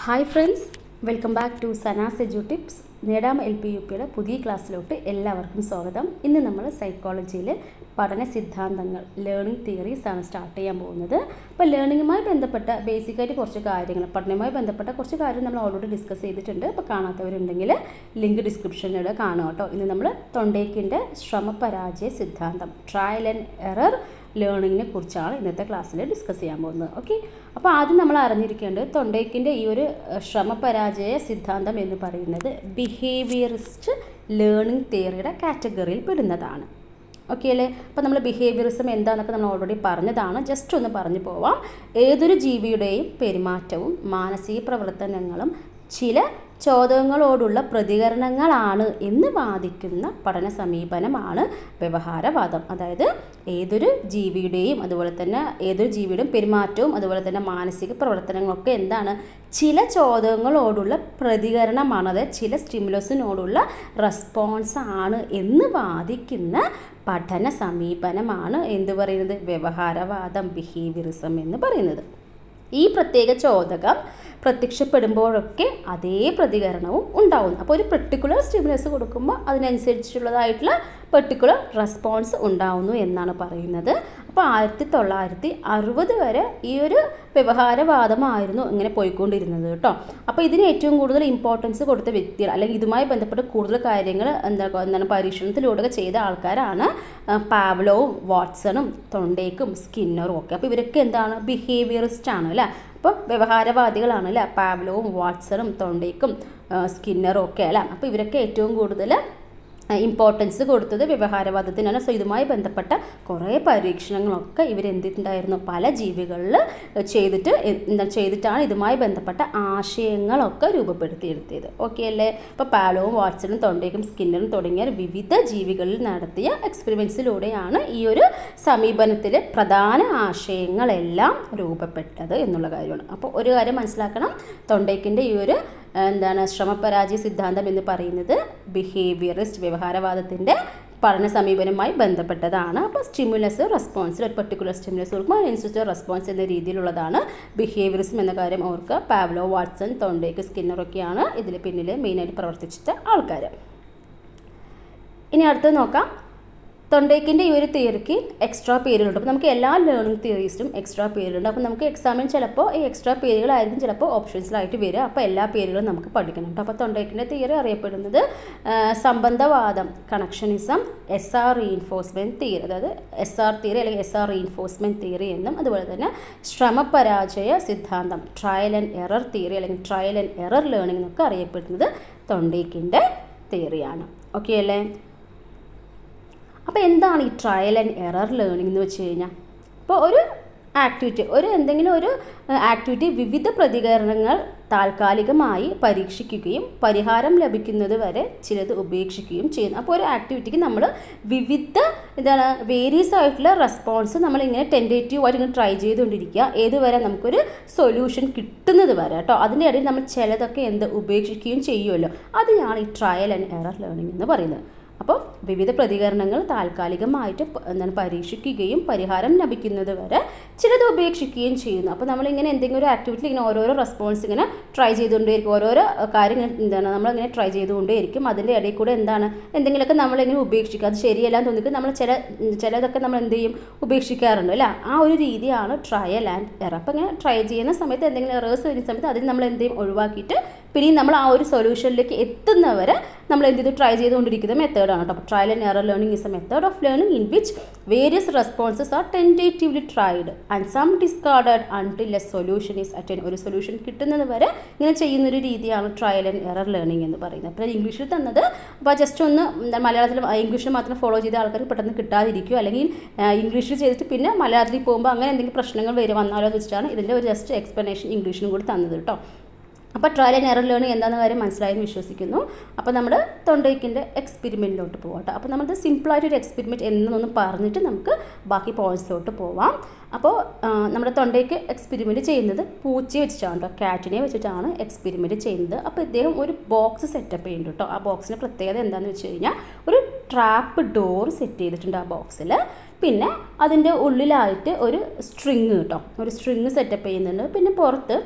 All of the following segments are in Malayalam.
Hi friends welcome back to സനാസ് എജു ടിപ്സ് നേടാം എൽ പി യു പിയുടെ പുതിയ ക്ലാസ്സിലോട്ട് എല്ലാവർക്കും സ്വാഗതം ഇന്ന് നമ്മൾ സൈക്കോളജിയിലെ പഠന സിദ്ധാന്തങ്ങൾ ലേണിംഗ് തിയറീസ് ആണ് സ്റ്റാർട്ട് ചെയ്യാൻ പോകുന്നത് അപ്പോൾ ലേണിങ്ങുമായി ബന്ധപ്പെട്ട ബേസിക്കായിട്ട് കുറച്ച് കാര്യങ്ങൾ പഠനവുമായി ബന്ധപ്പെട്ട കുറച്ച് കാര്യം നമ്മൾ ഓൾറെഡി ഡിസ്കസ് ചെയ്തിട്ടുണ്ട് അപ്പോൾ കാണാത്തവരുണ്ടെങ്കിൽ ലിങ്ക് ഡിസ്ക്രിപ്ഷനിൽ കാണുക കേട്ടോ ഇന്ന് നമ്മൾ തൊണ്ടേക്കിൻ്റെ ശ്രമപരാജയ സിദ്ധാന്തം ട്രയൽ ആൻഡ് എറർ ലേണിങ്ങിനെ കുറിച്ചാണ് ഇന്നത്തെ ക്ലാസ്സിൽ ഡിസ്കസ് ചെയ്യാൻ പോകുന്നത് ഓക്കെ അപ്പോൾ ആദ്യം നമ്മൾ അറിഞ്ഞിരിക്കേണ്ടത് തൊണ്ടേക്കിൻ്റെ ഈ ഒരു അഹ്, ശ്രമപരാജയ സിദ്ധാന്തം എന്ന് പറയുന്നത് ബിഹേവിയറിസ്റ്റ് ലേണിംഗ് തിയറിയുടെ കാറ്റഗറിയിൽ പെടുന്നതാണ് ഓക്കെ അല്ലേ അപ്പോൾ നമ്മൾ ബിഹേവിയറിസം എന്താണെന്നൊക്കെ നമ്മൾ ഓൾറെഡി പറഞ്ഞതാണ് ജസ്റ്റ് ഒന്ന് പറഞ്ഞു പോവാം ഏതൊരു ജീവിയുടെയും പെരുമാറ്റവും മാനസിക പ്രവർത്തനങ്ങളും ചില ചോദ്യങ്ങളോടുള്ള പ്രതികരണങ്ങളാണ് എന്ന് വാദിക്കുന്ന പഠന സമീപനമാണ് വ്യവഹാരവാദം അതായത് ഏതൊരു ജീവിയുടെയും അതുപോലെ തന്നെ ഏതൊരു ജീവിയുടെയും പെരുമാറ്റവും അതുപോലെ തന്നെ മാനസിക പ്രവർത്തനങ്ങളൊക്കെ എന്താണ് ചില ചോദ്യങ്ങളോടുള്ള പ്രതികരണമാണ് അതായത് ചില സ്റ്റിമുലസിനോടുള്ള റെസ്പോൺസ് ആണ് എന്ന് വാദിക്കുന്ന പഠന സമീപനമാണ് എന്ത് പറയുന്നത് വ്യവഹാരവാദം ബിഹേവിയറിസം എന്ന് പറയുന്നത് ഈ പ്രത്യേക ചോദകം പ്രത്യക്ഷപ്പെടുമ്പോഴൊക്കെ അതേ പ്രതികരണവും ഉണ്ടാവുന്നു അപ്പോൾ ഒരു പെർട്ടിക്കുലർ സ്റ്റിമുലസ് കൊടുക്കുമ്പോൾ അതിനനുസരിച്ചുള്ളതായിട്ടുള്ള പെർട്ടിക്കുലർ റെസ്പോൺസ് ഉണ്ടാവുന്നു എന്നാണ് പറയുന്നത് അപ്പോൾ ആയിരത്തി തൊള്ളായിരത്തി അറുപത് വരെ ഈ ഒരു വ്യവഹാരവാദമായിരുന്നു ഇങ്ങനെ പോയിക്കൊണ്ടിരുന്നത് കേട്ടോ അപ്പോൾ ഇതിന് ഏറ്റവും കൂടുതൽ ഇമ്പോർട്ടൻസ് കൊടുത്ത വ്യക്തികൾ അല്ലെങ്കിൽ ഇതുമായി ബന്ധപ്പെട്ട് കൂടുതൽ കാര്യങ്ങൾ എന്താ എന്താണ് പരീക്ഷണത്തിലൂടെ ചെയ്ത ആൾക്കാരാണ് ആ, പാവ്ലോവും വാട്സണും തൊണ്ടേക്കും സ്കിന്നറും ഒക്കെ അപ്പോൾ ഇവരൊക്കെ എന്താണ് ബിഹേവിയറിസ്റ്റ് ആണ് അല്ലേ അപ്പോൾ വ്യവഹാരവാദികളാണ് അല്ലേ പാവ്ലോവും വാട്സണും തൊണ്ടേക്കും ആ, സ്കിന്നറും ഒക്കെ അല്ലേ അപ്പോൾ ഇവരൊക്കെ ഏറ്റവും കൂടുതൽ ഇമ്പോർട്ടൻസ് കൊടുത്തത് വ്യവഹാരവാദത്തിനാണ് സോ ഇതുമായി ബന്ധപ്പെട്ട കുറേ പരീക്ഷണങ്ങളൊക്കെ ഇവർ എന്തിട്ടുണ്ടായിരുന്നു പല ജീവികളിൽ ചെയ്തിട്ട് എ- എന്താ ചെയ്തിട്ടാണ് ഇതുമായി ബന്ധപ്പെട്ട ആശയങ്ങളൊക്കെ രൂപപ്പെടുത്തിയെടുത്തിയത് ഓക്കെ അല്ലേ ഇപ്പോൾ പാലോവും വാട്സണും തൊണ്ടയ്ക്കും സ്കിന്നറും തുടങ്ങിയ വിവിധ ജീവികളിൽ നടത്തിയ എക്സ്പെരിമെൻസിലൂടെയാണ് ഈ ഒരു സമീപനത്തിലെ പ്രധാന ആശയങ്ങളെല്ലാം രൂപപ്പെട്ടത് എന്നുള്ള കാര്യമാണ് അപ്പോൾ ഒരു കാര്യം മനസ്സിലാക്കണം തൊണ്ടയ്ക്കിൻ്റെ ഈ ഒരു എന്താണ് ശ്രമപരാജയ സിദ്ധാന്തം എന്ന് പറയുന്നത് ബിഹേവിയറിസ്റ്റ് വ്യവഹാരവാദത്തിൻ്റെ പഠന സമീപനവുമായി ബന്ധപ്പെട്ടതാണ് അപ്പോൾ സ്റ്റിമുലസ് റെസ്പോൺസിൽ ഒരു പെർട്ടിക്കുലർ സ്റ്റിമുലസ് കൊടുക്കുമ്പോൾ അതിനനുസരിച്ച് റെസ്പോൺസ് എന്ന രീതിയിലുള്ളതാണ് ബിഹേവിയറിസം എന്ന കാര്യം ഓർക്കുക പാവ്ലോ വാട്സൺ തൊണ്ടേക്ക് സ്കിന്നറൊക്കെയാണ് ഇതിൽ പിന്നിൽ മെയിനായിട്ട് പ്രവർത്തിച്ചിട്ട ആൾക്കാർ ഇനി അടുത്തത് നോക്കാം തൊണ്ടേക്കിൻ്റെ ഈ ഒരു തിയറിക്ക് എക്സ്ട്രാ പേരുകളുണ്ട് അപ്പോൾ നമുക്ക് എല്ലാ ലേണിംഗ് തിയറീസിലും എക്സ്ട്രാ പേരുകളുണ്ട് അപ്പോൾ നമുക്ക് എക്സാമിന് ചിലപ്പോൾ ഈ എക്സ്ട്രാ പേരുകളായിരിക്കും ചിലപ്പോൾ ഓപ്ഷൻസിലായിട്ട് വരിക അപ്പോൾ എല്ലാ പേരുകളും നമുക്ക് പഠിക്കണം കേട്ടോ അപ്പോൾ തൊണ്ടേക്കിൻ്റെ തിയറി അറിയപ്പെടുന്നത് ആ, സംബന്ധവാദം connectionism S R reinforcement theory അതായത് എസ് ആർ തിയറി അല്ലെങ്കിൽ എസ് ആർ റീഇൻഫോഴ്സ്മെൻറ്റ് തിയറി എന്നും അതുപോലെ തന്നെ ശ്രമപരാജയ സിദ്ധാന്തം ട്രയൽ ആൻഡ് എറർ തിയറി അല്ലെങ്കിൽ ട്രയൽ ആൻഡ് എറർ ലേണിംഗ് എന്നൊക്കെ അറിയപ്പെടുന്നത് തൊണ്ടേക്കിൻ്റെ തിയറിയാണ് ഓക്കെ അല്ലേ അപ്പോൾ എന്താണ് ഈ ട്രയൽ ആൻഡ് എറർ ലേണിംഗ് എന്ന് വെച്ച് കഴിഞ്ഞാൽ ഇപ്പോൾ ഒരു ആക്ടിവിറ്റി ഒരു എന്തെങ്കിലും ഒരു ആക്ടിവിറ്റി വിവിധ പ്രതികരണങ്ങൾ താൽക്കാലികമായി പരീക്ഷിക്കുകയും പരിഹാരം ലഭിക്കുന്നത് വരെ ചിലത് ഉപേക്ഷിക്കുകയും ചെയ്യുന്നു അപ്പോൾ ഒരു ആക്ടിവിറ്റിക്ക് നമ്മൾ വിവിധ എന്താണ് വേരിയസ് ആയിട്ടുള്ള റെസ്പോൺസ് നമ്മളിങ്ങനെ ടെൻറ്റേറ്റീവ് ആയിട്ട് ഇങ്ങനെ ട്രൈ ചെയ്തുകൊണ്ടിരിക്കുക ഏതുവരെ നമുക്കൊരു സൊല്യൂഷൻ കിട്ടുന്നത് വരെ കേട്ടോ അതിൻ്റെ ഇടയിൽ നമ്മൾ ചിലതൊക്കെ എന്ത് ഉപേക്ഷിക്കുകയും ചെയ്യുമല്ലോ അതിനാണ് ഈ ട്രയൽ ആൻഡ് എറർ ലേണിംഗ് എന്ന് പറയുന്നത് അപ്പോൾ വിവിധ പ്രതികരണങ്ങൾ താൽക്കാലികമായിട്ട് പ- എന്താണ് പരീക്ഷിക്കുകയും പരിഹാരം ലഭിക്കുന്നത് വരെ ചിലത് ഉപേക്ഷിക്കുകയും ചെയ്യുന്നു അപ്പോൾ നമ്മളിങ്ങനെ എന്തെങ്കിലും ഒരു ആക്ടിവിറ്റിയിൽ ഇങ്ങനെ ഓരോരോ റെസ്പോൺസ് ഇങ്ങനെ ട്രൈ ചെയ്തുകൊണ്ടേയിരിക്കും ഓരോരോ കാര്യം ഇങ്ങനെ എന്താണ് നമ്മളിങ്ങനെ ട്രൈ ചെയ്തുകൊണ്ടേയിരിക്കും അതിൻ്റെ ഇടയിൽ കൂടെ എന്താണ് എന്തെങ്കിലുമൊക്കെ നമ്മളിങ്ങനെ ഉപേക്ഷിക്കുക അത് ശരിയല്ല എന്ന് തോന്നിക്കും നമ്മൾ ചില ചിലതൊക്കെ നമ്മൾ എന്ത് ചെയ്യും ഉപേക്ഷിക്കാറുണ്ട് അല്ലേ ആ ഒരു രീതിയാണ് ട്രയൽ ആൻഡ് എറർ അപ്പോൾ ഇങ്ങനെ ട്രൈ ചെയ്യുന്ന സമയത്ത് എന്തെങ്കിലും എറേഴ്സ് വരുന്ന സമയത്ത് അതിന് നമ്മൾ എന്ത് ചെയ്യും ഒഴിവാക്കിയിട്ട് പിന്നെയും നമ്മൾ ആ ഒരു സൊല്യൂഷനിലേക്ക് എത്തുന്നവരെ നമ്മൾ എന്ത് ചെയ്തു ട്രൈ ചെയ്തുകൊണ്ടിരിക്കുന്ന മെത്തേഡാണ് കേട്ടോ അപ്പോൾ trial and error learning is a method of learning in which various responses are tentatively tried and some discarded until a solution is attained ഒരു സൊല്യൂഷൻ കിട്ടുന്നത് വരെ ഇങ്ങനെ ചെയ്യുന്നൊരു രീതിയാണ് ട്രയൽ ആൻഡ് എറർ ലേണിംഗ് എന്ന് പറയുന്നത് അപ്പോൾ ഇംഗ്ലീഷിൽ തന്നത് അപ്പോൾ ജസ്റ്റ് ഒന്ന് എന്താ മലയാളത്തിൽ ഇംഗ്ലീഷിൽ മാത്രം ഫോളോ ചെയ്ത ആൾക്കാർക്ക് പെട്ടെന്ന് കിട്ടാതിരിക്കും അല്ലെങ്കിൽ ആ, ഇംഗ്ലീഷിൽ ചെയ്തിട്ട് പിന്നെ മലയാളത്തിൽ പോകുമ്പോൾ അങ്ങനെ എന്തെങ്കിലും പ്രശ്നങ്ങൾ വരും വന്നാലോ എന്ന് വെച്ചിട്ടാണ് ഇതിൻ്റെ ഒരു ജസ്റ്റ് എക്സ്പ്ലനേഷൻ ഇംഗ്ലീഷിനും കൂടി തന്നത് കേട്ടോ അപ്പോൾ ട്രയൽ ആൻഡ് എറർ ലേണിംഗ് എന്താണെന്ന കാര്യം മനസ്സിലായെന്ന് വിശ്വസിക്കുന്നു അപ്പോൾ നമ്മൾ തൊണ്ടയ്ക്കിൻ്റെ എക്സ്പെരിമെൻറ്റിലോട്ട് പോകാം കേട്ടോ അപ്പോൾ നമ്മൾ സിമ്പിളായിട്ടൊരു എക്സ്പെരിമെൻറ്റ് എന്നൊന്ന് പറഞ്ഞിട്ട് നമുക്ക് ബാക്കി പോയിൻറ്റ്സിലോട്ട് പോവാം അപ്പോൾ ആ, നമ്മുടെ തൊണ്ടയ്ക്ക് എക്സ്പെരിമെൻറ്റ് ചെയ്യുന്നത് പൂച്ചയെ വെച്ചിട്ടാണ് കേട്ടോ കാറ്റിനെ വെച്ചിട്ടാണ് എക്സ്പെരിമെൻറ്റ് ചെയ്യുന്നത് അപ്പോൾ ഇദ്ദേഹം ഒരു ബോക്സ് സെറ്റപ്പ് ചെയ്യുന്നുണ്ട് കേട്ടോ ആ ബോക്സിൻ്റെ പ്രത്യേകത എന്താണെന്ന് വെച്ച് കഴിഞ്ഞാൽ ഒരു ട്രാപ്പ് ഡോർ സെറ്റ് ചെയ്തിട്ടുണ്ട് ആ ബോക്സിൽ പിന്നെ അതിൻ്റെ ഉള്ളിലായിട്ട് ഒരു സ്ട്രിങ് കേട്ടോ ഒരു സ്ട്രിങ് സെറ്റപ്പ് ചെയ്യുന്നുണ്ട് പിന്നെ പുറത്ത്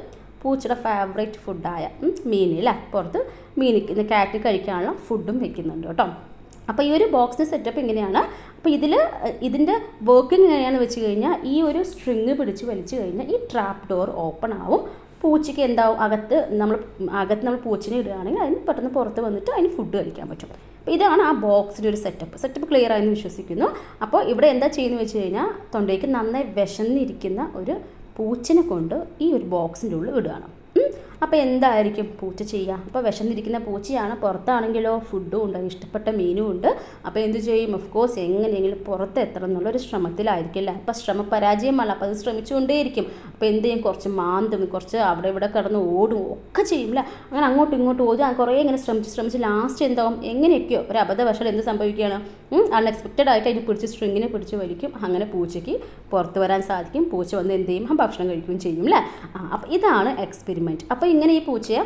പൂച്ചയുടെ ഫേവറേറ്റ് ഫുഡായ മീൻ അല്ലേ പുറത്ത് മീൻ കാറ്റ് കഴിക്കാനുള്ള ഫുഡും വെക്കുന്നുണ്ട് കേട്ടോ അപ്പോൾ ഈ ഒരു ബോക്സിൻ്റെ സെറ്റപ്പ് ഇങ്ങനെയാണ് അപ്പോൾ ഇതിൽ ഇതിൻ്റെ വർക്കിംഗ് എങ്ങനെയാണെന്ന് വെച്ച് കഴിഞ്ഞാൽ ഈ ഒരു സ്ട്രിങ് പിടിച്ച് വലിച്ചു കഴിഞ്ഞാൽ ഈ ട്രാപ്പ് ഡോർ ഓപ്പൺ ആവും പൂച്ചയ്ക്ക് എന്താവും അകത്ത് നമ്മൾ അകത്ത് നമ്മൾ പൂച്ചിനെ ഇടുകയാണെങ്കിൽ അതിന് പെട്ടെന്ന് പുറത്ത് വന്നിട്ട് അതിന് ഫുഡ് കഴിക്കാൻ പറ്റും അപ്പോൾ ഇതാണ് ആ ബോക്സിൻ്റെ ഒരു സെറ്റപ്പ് സെറ്റപ്പ് ക്ലിയർ ആയെന്ന് വിശ്വസിക്കുന്നു അപ്പോൾ ഇവിടെ എന്താ ചെയ്യുന്നത് വെച്ച് കഴിഞ്ഞാൽ തൊണ്ടയ്ക്ക് നന്നായി വിശന്നിരിക്കുന്ന ഒരു പൂച്ചനെ കൊണ്ട് ഈ ഒരു ബോക്സിൻ്റെ ഉള്ളിൽ ഇടുകയാണ് അപ്പോൾ എന്തായിരിക്കും പൂച്ച ചെയ്യുക അപ്പോൾ വിശന്നിരിക്കുന്ന പൂച്ചയാണ് പുറത്താണെങ്കിലോ ഫുഡും ഉണ്ട് ഇഷ്ടപ്പെട്ട മീനും ഉണ്ട് അപ്പോൾ എന്ത് ചെയ്യും ഓഫ് കോഴ്സ് എങ്ങനെയെങ്കിലും പുറത്ത് എത്തണം എന്നുള്ളൊരു ശ്രമത്തിലായിരിക്കില്ല അപ്പോൾ ശ്രമ പരാജയമല്ല അപ്പോൾ അത് ശ്രമിച്ചുകൊണ്ടേയിരിക്കും അപ്പോൾ എന്ത് ചെയ്യും കുറച്ച് മാന്തും കുറച്ച് അവിടെ ഇവിടെ കിടന്ന് ഓടും ഒക്കെ ചെയ്യില്ല അങ്ങനെ അങ്ങോട്ടും ഇങ്ങോട്ടും ഓടും കുറേ ഇങ്ങനെ ശ്രമിച്ച് ശ്രമിച്ച് ലാസ്റ്റ് എന്താവും എങ്ങനെയൊക്കെയോ ഒരു അബദ്ധവശാൽ എന്ത് സംഭവിക്കുകയാണ് അൺഎക്സ്പെക്റ്റഡ് ആയിട്ട് അതിന് പിടിച്ച് സ്ട്രിങ്ങിനെ പിടിച്ച് വലിക്കും അങ്ങനെ പൂച്ചയ്ക്ക് പുറത്ത് വരാൻ സാധിക്കും പൂച്ച വന്ന് എന്ത് ചെയ്യും ആ ഭക്ഷണം കഴിക്കുകയും ചെയ്യും അല്ലേ ആ അപ്പോൾ ഇതാണ് എക്സ്പെരിമെൻറ്റ് അപ്പോൾ ഇങ്ങനെ ഈ പൂച്ചയെ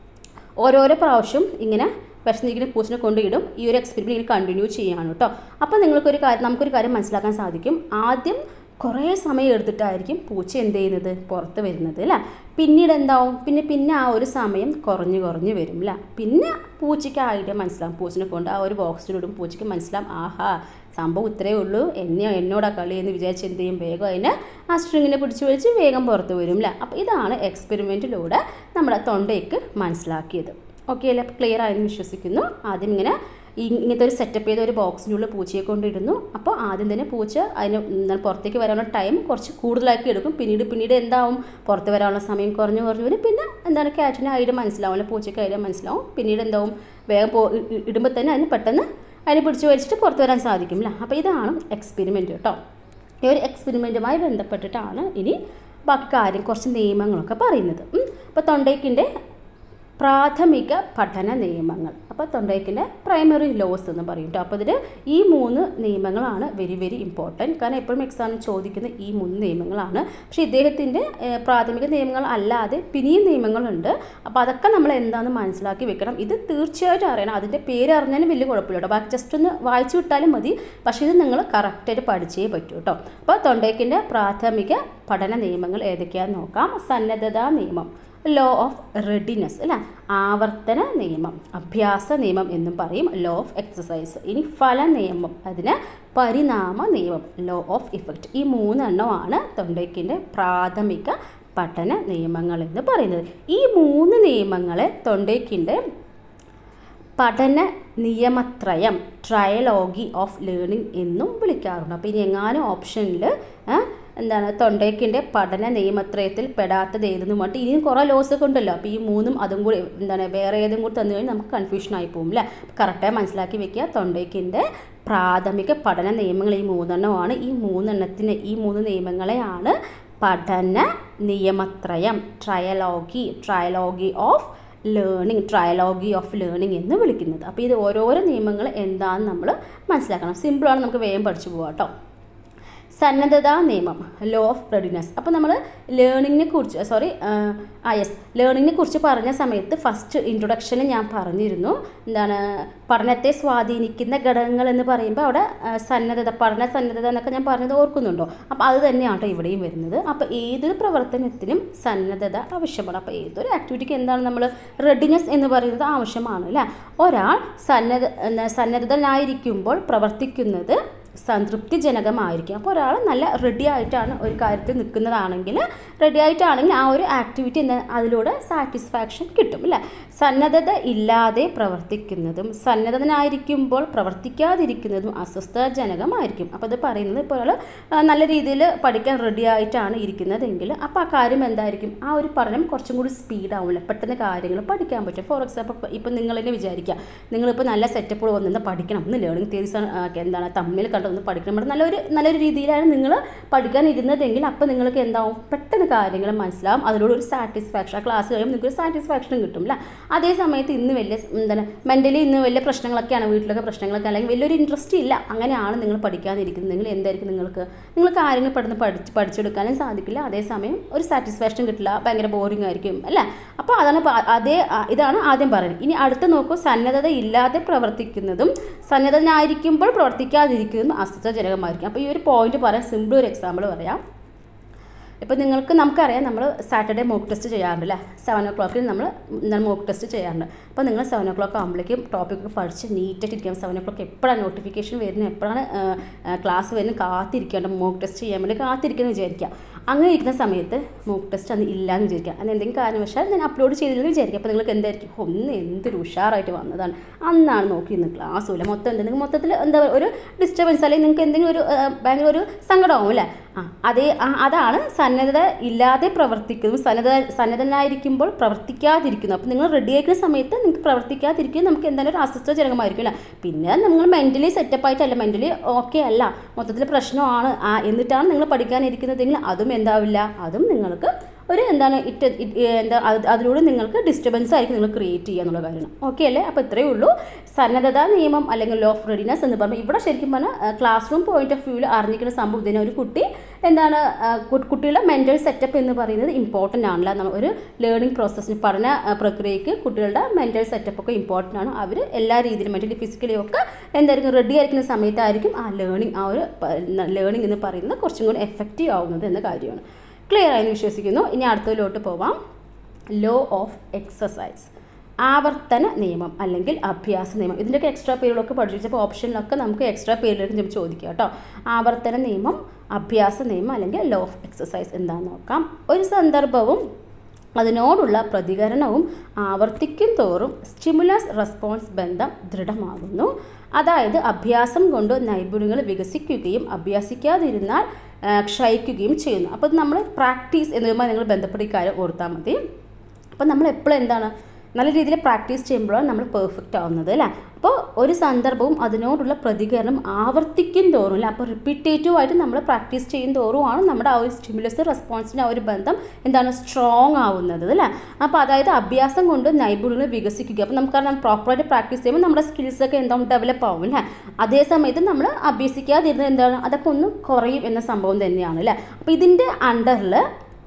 ഓരോരോ പ്രാവശ്യം ഇങ്ങനെ വിഷന്നിരിക്കുന്ന പൂച്ചിനെ കൊണ്ടിടും ഈ ഒരു എക്സ്പെരിമെൻറ്റ് ഇങ്ങനെ കണ്ടിന്യൂ ചെയ്യാണ് കേട്ടോ അപ്പോൾ നിങ്ങൾക്കൊരു കാര്യം നമുക്കൊരു കാര്യം മനസ്സിലാക്കാൻ സാധിക്കും ആദ്യം കുറേ സമയം എടുത്തിട്ടായിരിക്കും പൂച്ച എന്ത് ചെയ്യുന്നത് പുറത്ത് വരുന്നത് അല്ലേ പിന്നീട് എന്താവും പിന്നെ പിന്നെ ആ ഒരു സമയം കുറഞ്ഞ് കുറഞ്ഞ് വരും അല്ലേ പിന്നെ പൂച്ചയ്ക്ക് ആ ഐഡിയ മനസ്സിലാവും പൂച്ചിനെ കൊണ്ട് ആ ഒരു ബോക്സിലിടും പൂച്ചയ്ക്ക് മനസ്സിലാവും ആഹാ സംഭവം ഇത്രയേ ഉള്ളൂ എന്നെ എന്നോടാ കളി എന്ന് വിചാരിച്ച് എന്ത് ചെയ്യും വേഗം അതിനെ ആ സ്ട്രിങ്ങിനെ പിടിച്ച് വലിച്ച് വേഗം പുറത്ത് വരും അല്ലേ അപ്പോൾ ഇതാണ് എക്സ്പെരിമെൻറ്റിലൂടെ നമ്മുടെ തൊണ്ടയ്ക്ക് മനസ്സിലാക്കിയത് ഓക്കെ അല്ലേ ക്ലിയർ ആയെന്ന് വിശ്വസിക്കുന്നു ആദ്യം ഇങ്ങനെ ഇങ്ങനത്തെ ഒരു സെറ്റപ്പ് ചെയ്ത ഒരു ബോക്സിനുള്ളിൽ പൂച്ചയെ കൊണ്ടിടുന്നു അപ്പോൾ ആദ്യം തന്നെ പൂച്ച അതിന് എന്താണ് പുറത്തേക്ക് വരാനുള്ള ടൈം കുറച്ച് കൂടുതലാക്കി എടുക്കും പിന്നീട് പിന്നീട് എന്താവും പുറത്ത് വരാനുള്ള സമയം കുറഞ്ഞു കുറഞ്ഞു വരും പിന്നെ എന്താണ് ക്യാറ്റിന് ഐഡിയ മനസ്സിലാവും അല്ലെ പൂച്ചയ്ക്ക് ഐഡിയ മനസ്സിലാവും പിന്നീട് എന്താവും വേഗം പോ ഇടുമ്പോൾ തന്നെ അതിന് പെട്ടെന്ന് അതിനെ പിടിച്ച് വലിച്ചിട്ട് പുറത്ത് വരാൻ സാധിക്കും അല്ലേ അപ്പോൾ ഇതാണ് എക്സ്പെരിമെൻറ്റ് കേട്ടോ ഈ ഒരു എക്സ്പെരിമെൻറ്റുമായി ബന്ധപ്പെട്ടിട്ടാണ് ഇനി ബാക്കി കാര്യം കുറച്ച് നിയമങ്ങളൊക്കെ പറയുന്നത് അപ്പോൾ തൊണ്ടയ്ക്കിൻ്റെ പ്രാഥമിക പഠന നിയമങ്ങൾ അപ്പോൾ തൊണ്ടയ്ക്കിൻ്റെ പ്രൈമറി ലോസ് എന്ന് പറയും കേട്ടോ അപ്പോൾ ഇതിൽ ഈ മൂന്ന് നിയമങ്ങളാണ് വെരി വെരി ഇമ്പോർട്ടൻറ്റ് കാരണം എപ്പോഴും എക്സാമിന് ചോദിക്കുന്ന ഈ മൂന്ന് നിയമങ്ങളാണ് പക്ഷേ ഇദ്ദേഹത്തിൻ്റെ പ്രാഥമിക നിയമങ്ങൾ അല്ലാതെ പിന്നെയും നിയമങ്ങളുണ്ട് അപ്പോൾ അതൊക്കെ നമ്മൾ എന്താണെന്ന് മനസ്സിലാക്കി വെക്കണം ഇത് തീർച്ചയായിട്ടും അറിയണം അതിൻ്റെ പേര് അറിഞ്ഞാലും വലിയ കുഴപ്പമില്ല കേട്ടോ ബാക്കി ജസ്റ്റ് ഒന്ന് വായിച്ചു വിട്ടാലും മതി പക്ഷേ ഇത് നിങ്ങൾ കറക്റ്റായിട്ട് പഠിച്ചേ പറ്റൂ കേട്ടോ അപ്പോൾ തൊണ്ടയ്ക്കിൻ്റെ പ്രാഥമിക പഠന നിയമങ്ങൾ ഏതൊക്കെയാണെന്ന് നോക്കാം സന്നദ്ധതാ നിയമം ലോ ഓഫ് റെഡിനെസ് അല്ല ആവർത്തന നിയമം അഭ്യാസ നിയമം എന്നും പറയും ലോ ഓഫ് എക്സസൈസ് ഇനി ഫല നിയമം അതിന് പരിണാമ നിയമം ലോ ഓഫ് ഇഫക്റ്റ് ഈ മൂന്നെണ്ണമാണ് തൊണ്ടയ്ക്കിൻ്റെ പ്രാഥമിക പഠന നിയമങ്ങൾ എന്ന് പറയുന്നത് ഈ മൂന്ന് നിയമങ്ങളെ തൊണ്ടയ്ക്കിൻ്റെ പഠന നിയമത്രയം ട്രയലോഗി ഓഫ് ലേണിംഗ് എന്നും വിളിക്കാറുണ്ട് അപ്പോൾ ഇനി എങ്ങാനും ഓപ്ഷനിൽ എന്താണ് തൊണ്ടയ്ക്കിൻ്റെ പഠന നിയമത്രയത്തിൽ പെടാത്തത് ഏതെന്ന് പറഞ്ഞിട്ട് ഇനിയും കുറേ ലോസ് ഒക്കെ ഉണ്ടല്ലോ അപ്പോൾ ഈ മൂന്നും അതും കൂടി എന്താണ് വേറെ ഏതും കൂടി തന്നു കഴിഞ്ഞാൽ നമുക്ക് കൺഫ്യൂഷൻ ആയി പോകും അല്ലേ കറക്റ്റായി മനസ്സിലാക്കി വെക്കുക തൊണ്ടയ്ക്കിൻ്റെ പ്രാഥമിക പഠന നിയമങ്ങൾ ഈ മൂന്നെണ്ണമാണ് ഈ മൂന്നെണ്ണത്തിന് ഈ മൂന്ന് നിയമങ്ങളെയാണ് പഠന നിയമത്രയം trilogy trilogy of learning trilogy of learning എന്ന് വിളിക്കുന്നത് അപ്പോൾ ഇത് ഓരോരോ നിയമങ്ങൾ എന്താണെന്ന് നമ്മൾ മനസ്സിലാക്കണം സിമ്പിളാണ് നമുക്ക് വേഗം പഠിച്ചു പോകാം കേട്ടോ സന്നദ്ധതാ നിയമം ലോ ഓഫ് റെഡിനെസ് അപ്പോൾ നമ്മൾ ലേണിങ്ങിനെ കുറിച്ച് സോറി ആ യെസ് ലേണിങ്ങിനെ കുറിച്ച് പറഞ്ഞ സമയത്ത് ഫസ്റ്റ് ഇൻട്രൊഡക്ഷനിൽ ഞാൻ പറഞ്ഞിരുന്നു എന്താണ് പഠനത്തെ സ്വാധീനിക്കുന്ന ഘടകങ്ങൾ എന്ന് പറയുമ്പോൾ അവിടെ സന്നദ്ധത പഠന സന്നദ്ധത എന്നൊക്കെ ഞാൻ പറഞ്ഞത് ഓർക്കുന്നുണ്ടോ അപ്പോൾ അത് തന്നെയാണ് കേട്ടോ ഇവിടെയും വരുന്നത് അപ്പോൾ ഏതൊരു പ്രവർത്തനത്തിനും സന്നദ്ധത ആവശ്യമാണ് അപ്പോൾ ഏതൊരു ആക്ടിവിറ്റിക്ക് എന്താണ് നമ്മൾ റെഡിനെസ് എന്ന് പറയുന്നത് ആവശ്യമാണ് അല്ലേ ഒരാൾ സന്നദ്ധ സന്നദ്ധനായിരിക്കുമ്പോൾ പ്രവർത്തിക്കുന്നത് സംതൃപ്തിജനകമായിരിക്കും അപ്പോൾ ഒരാൾ നല്ല റെഡി ആയിട്ടാണ് ഒരു കാര്യത്തിൽ നിൽക്കുന്നതാണെങ്കിൽ റെഡി ആയിട്ടാണെങ്കിൽ ആ ഒരു ആക്ടിവിറ്റി എന്താ അതിലൂടെ സാറ്റിസ്ഫാക്ഷൻ കിട്ടും അല്ലേ സന്നദ്ധത ഇല്ലാതെ പ്രവർത്തിക്കുന്നതും സന്നദ്ധനായിരിക്കുമ്പോൾ പ്രവർത്തിക്കാതിരിക്കുന്നതും അസ്വസ്ഥജനകമായിരിക്കും അപ്പോൾ അത് പറയുന്നത് ഇപ്പോൾ ഒരാൾ നല്ല രീതിയിൽ പഠിക്കാൻ റെഡി ആയിട്ടാണ് ഇരിക്കുന്നതെങ്കിൽ അപ്പോൾ ആ കാര്യം എന്തായിരിക്കും ആ ഒരു പഠനം കുറച്ചും കൂടി സ്പീഡാവില്ല പെട്ടെന്ന് കാര്യങ്ങൾ പഠിക്കാൻ പറ്റും ഫോർ എക്സാമ്പിൾ ഇപ്പം നിങ്ങൾ തന്നെ വിചാരിക്കുക നിങ്ങളിപ്പോൾ നല്ല സെറ്റപ്പ് വന്നിട്ട് പഠിക്കണം ഒന്ന് ലേണിംഗ് തിയറീസ് എന്താണ് തമ്മിൽ കണ്ടൊന്ന് പഠിക്കണം ഇവിടെ നല്ലൊരു നല്ലൊരു രീതിയിലാണ് നിങ്ങൾ പഠിക്കാൻ ഇരുന്നതെങ്കിൽ അപ്പോൾ നിങ്ങൾക്ക് എന്താവും പെട്ടെന്ന് കാര്യങ്ങൾ മനസ്സിലാവും അതിലൂടെ ഒരു സാറ്റിസ്ഫാക്ഷൻ ആ ക്ലാസ് കഴിയുമ്പോൾ നിങ്ങൾക്ക് ഒരു സാറ്റിസ്ഫാക്ഷനും കിട്ടും അല്ല അതേ സമയത്ത് ഇന്ന് വലിയ എന്താണ് മെൻ്റലി ഇന്ന് വലിയ പ്രശ്നങ്ങളൊക്കെയാണ് വീട്ടിലൊക്കെ പ്രശ്നങ്ങളൊക്കെ അല്ലെങ്കിൽ വലിയൊരു ഇൻട്രസ്റ്റ് ഇല്ല അങ്ങനെയാണ് നിങ്ങൾ പഠിക്കാതിരിക്കുന്നതെങ്കിൽ എന്തായിരിക്കും നിങ്ങൾക്ക് നിങ്ങൾ കാര്യങ്ങൾ പെട്ടെന്ന് പഠിച്ച് പഠിച്ചെടുക്കാനും സാധിക്കില്ല അതേസമയം ഒരു സാറ്റിസ്ഫാക്ഷൻ കിട്ടില്ല ഭയങ്കര ബോറിംഗ് ആയിരിക്കും അല്ലേ അപ്പോൾ അതാണ് അതേ ഇതാണ് ആദ്യം പറയുന്നത് ഇനി അടുത്ത് നോക്കൂ സന്നദ്ധത ഇല്ലാതെ പ്രവർത്തിക്കുന്നതും സന്നദ്ധനായിരിക്കുമ്പോൾ പ്രവർത്തിക്കാതിരിക്കുന്നതും അസ്വസ്ഥജനകമായിരിക്കും അപ്പോൾ ഈ ഒരു പോയിന്റ് പറയാൻ സിമ്പിൾ ഒരു എക്സാമ്പിൾ പറയാം ഇപ്പോൾ നിങ്ങൾക്ക് നമുക്കറിയാം നമ്മൾ സാറ്റർഡേ മോക്ക് ടെസ്റ്റ് ചെയ്യാറുണ്ട് അല്ലേ സെവൻ ഓ ക്ലോക്കിൽ നമ്മൾ എന്താണ് മോക്ക് ടെസ്റ്റ് ചെയ്യാറുണ്ട് അപ്പോൾ നിങ്ങൾ സെവൻ ഓ ക്ലോക്ക് ആകുമ്പോഴേക്കും ടോപ്പിക്ക് പഠിച്ച് നീറ്റായിട്ട് ഇരിക്കണം സെവൻ ഓ ക്ലോക്ക് എപ്പോഴാണ് നോട്ടിഫിക്കേഷൻ വരുന്നത് എപ്പോഴാണ് ക്ലാസ് വരുന്നത് കാത്തിരിക്കേണ്ട മോക്ക് ടെസ്റ്റ് ചെയ്യാൻ വേണ്ടി കാത്തിരിക്കുന്നത് വിചാരിക്കുക അങ്ങനെ ഇരിക്കുന്ന സമയത്ത് മോക്ക് ടെസ്റ്റ് അന്ന് ഇല്ലയെന്ന് വിചാരിക്കുക അത് എന്തെങ്കിലും കാരണവശാൽ ഞാൻ അപ്ലോഡ് ചെയ്തില്ലെന്ന് വിചാരിക്കുക അപ്പോൾ നിങ്ങൾക്ക് എന്തായിരിക്കും ഒന്ന് എന്തൊരു ഉഷാറായിട്ട് വന്നതാണ് അന്നാണ് നോക്കിയിരുന്നത് ക്ലാസ്സും ഇല്ല മൊത്തം എന്തെങ്കിലും മൊത്തത്തിൽ എന്താ പറയുക ഒരു ഡിസ്റ്റർബൻസ് അല്ലെങ്കിൽ നിങ്ങൾക്ക് എന്തെങ്കിലും ഒരു ആ, ഭയങ്കര ഒരു സങ്കടമാവും അല്ലേ ആ അതേ ആ, അതാണ് സന്നദ്ധത ഇല്ലാതെ പ്രവർത്തിക്കുന്നു സന്നദ്ധ സന്നദ്ധനായിരിക്കുമ്പോൾ പ്രവർത്തിക്കാതിരിക്കുന്നു അപ്പോൾ നിങ്ങൾ റെഡി ആയിരിക്കുന്ന സമയത്ത് നിങ്ങൾക്ക് പ്രവർത്തിക്കാതിരിക്കും നമുക്ക് എന്തായാലും ഒരു അസ്വസ്ഥജനകമായിരിക്കും അല്ലേ പിന്നെ നിങ്ങൾ മെൻ്റലി സെറ്റപ്പ് ആയിട്ടല്ല മെൻ്റലി ഓക്കെ അല്ല മൊത്തത്തിൽ പ്രശ്നമാണ് ആ എന്നിട്ടാണ് നിങ്ങൾ പഠിക്കാനിരിക്കുന്നതെങ്കിൽ അതും എന്താവില്ല അതും നിങ്ങൾക്ക് ഒരു എന്താണ് ഇറ്റ് ഇറ്റ് എന്താ അത് അതിലൂടെ നിങ്ങൾക്ക് ഡിസ്റ്റർബൻസ് ആയിരിക്കും നിങ്ങൾ ക്രിയേറ്റ് ചെയ്യുക എന്നുള്ള കാര്യമാണ് ഓക്കെ അല്ലേ അപ്പോൾ ഇത്രയേ ഉള്ളൂ സന്നദ്ധതാ നിയമം അല്ലെങ്കിൽ ലോ ഓഫ് റെഡിനെസ് എന്ന് പറഞ്ഞാൽ ഇവിടെ ശരിക്കും പറഞ്ഞാൽ ക്ലാസ് റൂം പോയിന്റ് ഓഫ് വ്യൂവിൽ അറിഞ്ഞിരിക്കുന്ന സംഭവം ഇതിനെ ഒരു കുട്ടി എന്താണ് ആ, കു- കുട്ടികളുടെ മെൻ്റൽ സെറ്റപ്പ് എന്ന് പറയുന്നത് ഇമ്പോർട്ടൻ്റ് ആണല്ല നമ്മ- ഒരു ലേണിംഗ് പ്രോസസ്സിന് പഠന ആ, പ്രക്രിയയ്ക്ക് കുട്ടികളുടെ മെൻ്റൽ സെറ്റപ്പ് ഒക്കെ ഇമ്പോർട്ടൻ്റ് ആണ് അവർ എല്ലാ രീതിയിലും മെൻ്റലി ഫിസിക്കലി ഒക്കെ എന്തായിരിക്കും റെഡി ആയിരിക്കുന്ന സമയത്തായിരിക്കും ആ ലേണിംഗ് ആ ഒരു ലേണിംഗ് എന്ന് പറയുന്നത് കുറച്ചും കൂടി എഫക്റ്റീവ് ആവുന്നത് എന്ന കാര്യമാണ് ക്ലിയർ ആയെന്ന് വിശ്വസിക്കുന്നു ഇനി അടുത്തതിലോട്ട് പോവാം ലോ ഓഫ് എക്സസൈസ് ആവർത്തന നിയമം അല്ലെങ്കിൽ അഭ്യാസ നിയമം ഇതിൻ്റെയൊക്കെ എക്സ്ട്രാ പേരുകളൊക്കെ പഠിച്ചപ്പോൾ ഓപ്ഷനിലൊക്കെ നമുക്ക് എക്സ്ട്രാ പേരിലേക്ക് ചിലപ്പോൾ ചോദിക്കാം കേട്ടോ ആവർത്തന നിയമം അഭ്യാസ നിയമം അല്ലെങ്കിൽ ലോ ഓഫ് എക്സസൈസ് എന്താണെന്ന് നോക്കാം ഒരു സന്ദർഭവും അതിനോടുള്ള പ്രതികരണവും ആവർത്തിക്കും തോറും സ്റ്റിമുലസ് റെസ്പോൺസ് ബന്ധം ദൃഢമാകുന്നു അതായത് അഭ്യാസം കൊണ്ട് നൈപുണ്യങ്ങൾ വികസിക്കുകയും അഭ്യാസിക്കാതിരുന്നാൽ ആ, ക്ഷയിക്കുകയും ചെയ്യുന്നു അപ്പോൾ ഇത് നമ്മൾ പ്രാക്ടീസ് എന്നതുമായി നിങ്ങൾ ബന്ധപ്പെട്ട ഈ കാര്യം ഓർത്താൽ മതി അപ്പോൾ നമ്മൾ എപ്പോഴും എന്താണ് നല്ല രീതിയിൽ പ്രാക്ടീസ് ചെയ്യുമ്പോഴാണ് നമ്മൾ പെർഫെക്റ്റ് ആവുന്നത് അല്ലേ അപ്പോൾ ഒരു സന്ദർഭവും അതിനോടുള്ള പ്രതികരണം ആവർത്തിക്കും തോറും അല്ലേ അപ്പോൾ റിപ്പീറ്റേറ്റീവ് ആയിട്ട് നമ്മൾ പ്രാക്ടീസ് ചെയ്യും തോറുമാണ് നമ്മുടെ ആ ഒരു സ്റ്റിമുലസ് റെസ്പോൺസിൻ്റെ ആ ഒരു ബന്ധം എന്താണ് സ്ട്രോങ് ആവുന്നത് അല്ലേ അപ്പോൾ അതായത് അഭ്യാസം കൊണ്ട് നൈപുണ്യങ്ങൾ വികസിക്കുക അപ്പോൾ നമുക്കറിയാം പ്രോപ്പറായിട്ട് പ്രാക്ടീസ് ചെയ്യുമ്പോൾ നമ്മുടെ സ്കിൽസൊക്കെ എന്താവും ഡെവലപ്പ് ആവും അല്ലേ അതേ സമയത്ത് നമ്മൾ അഭ്യസിക്കാതിരുന്നത് എന്താണ് അതൊക്കെ ഒന്ന് കുറയും എന്ന സംഭവം തന്നെയാണ് അല്ലേ അപ്പോൾ ഇതിൻ്റെ അണ്ടറിൽ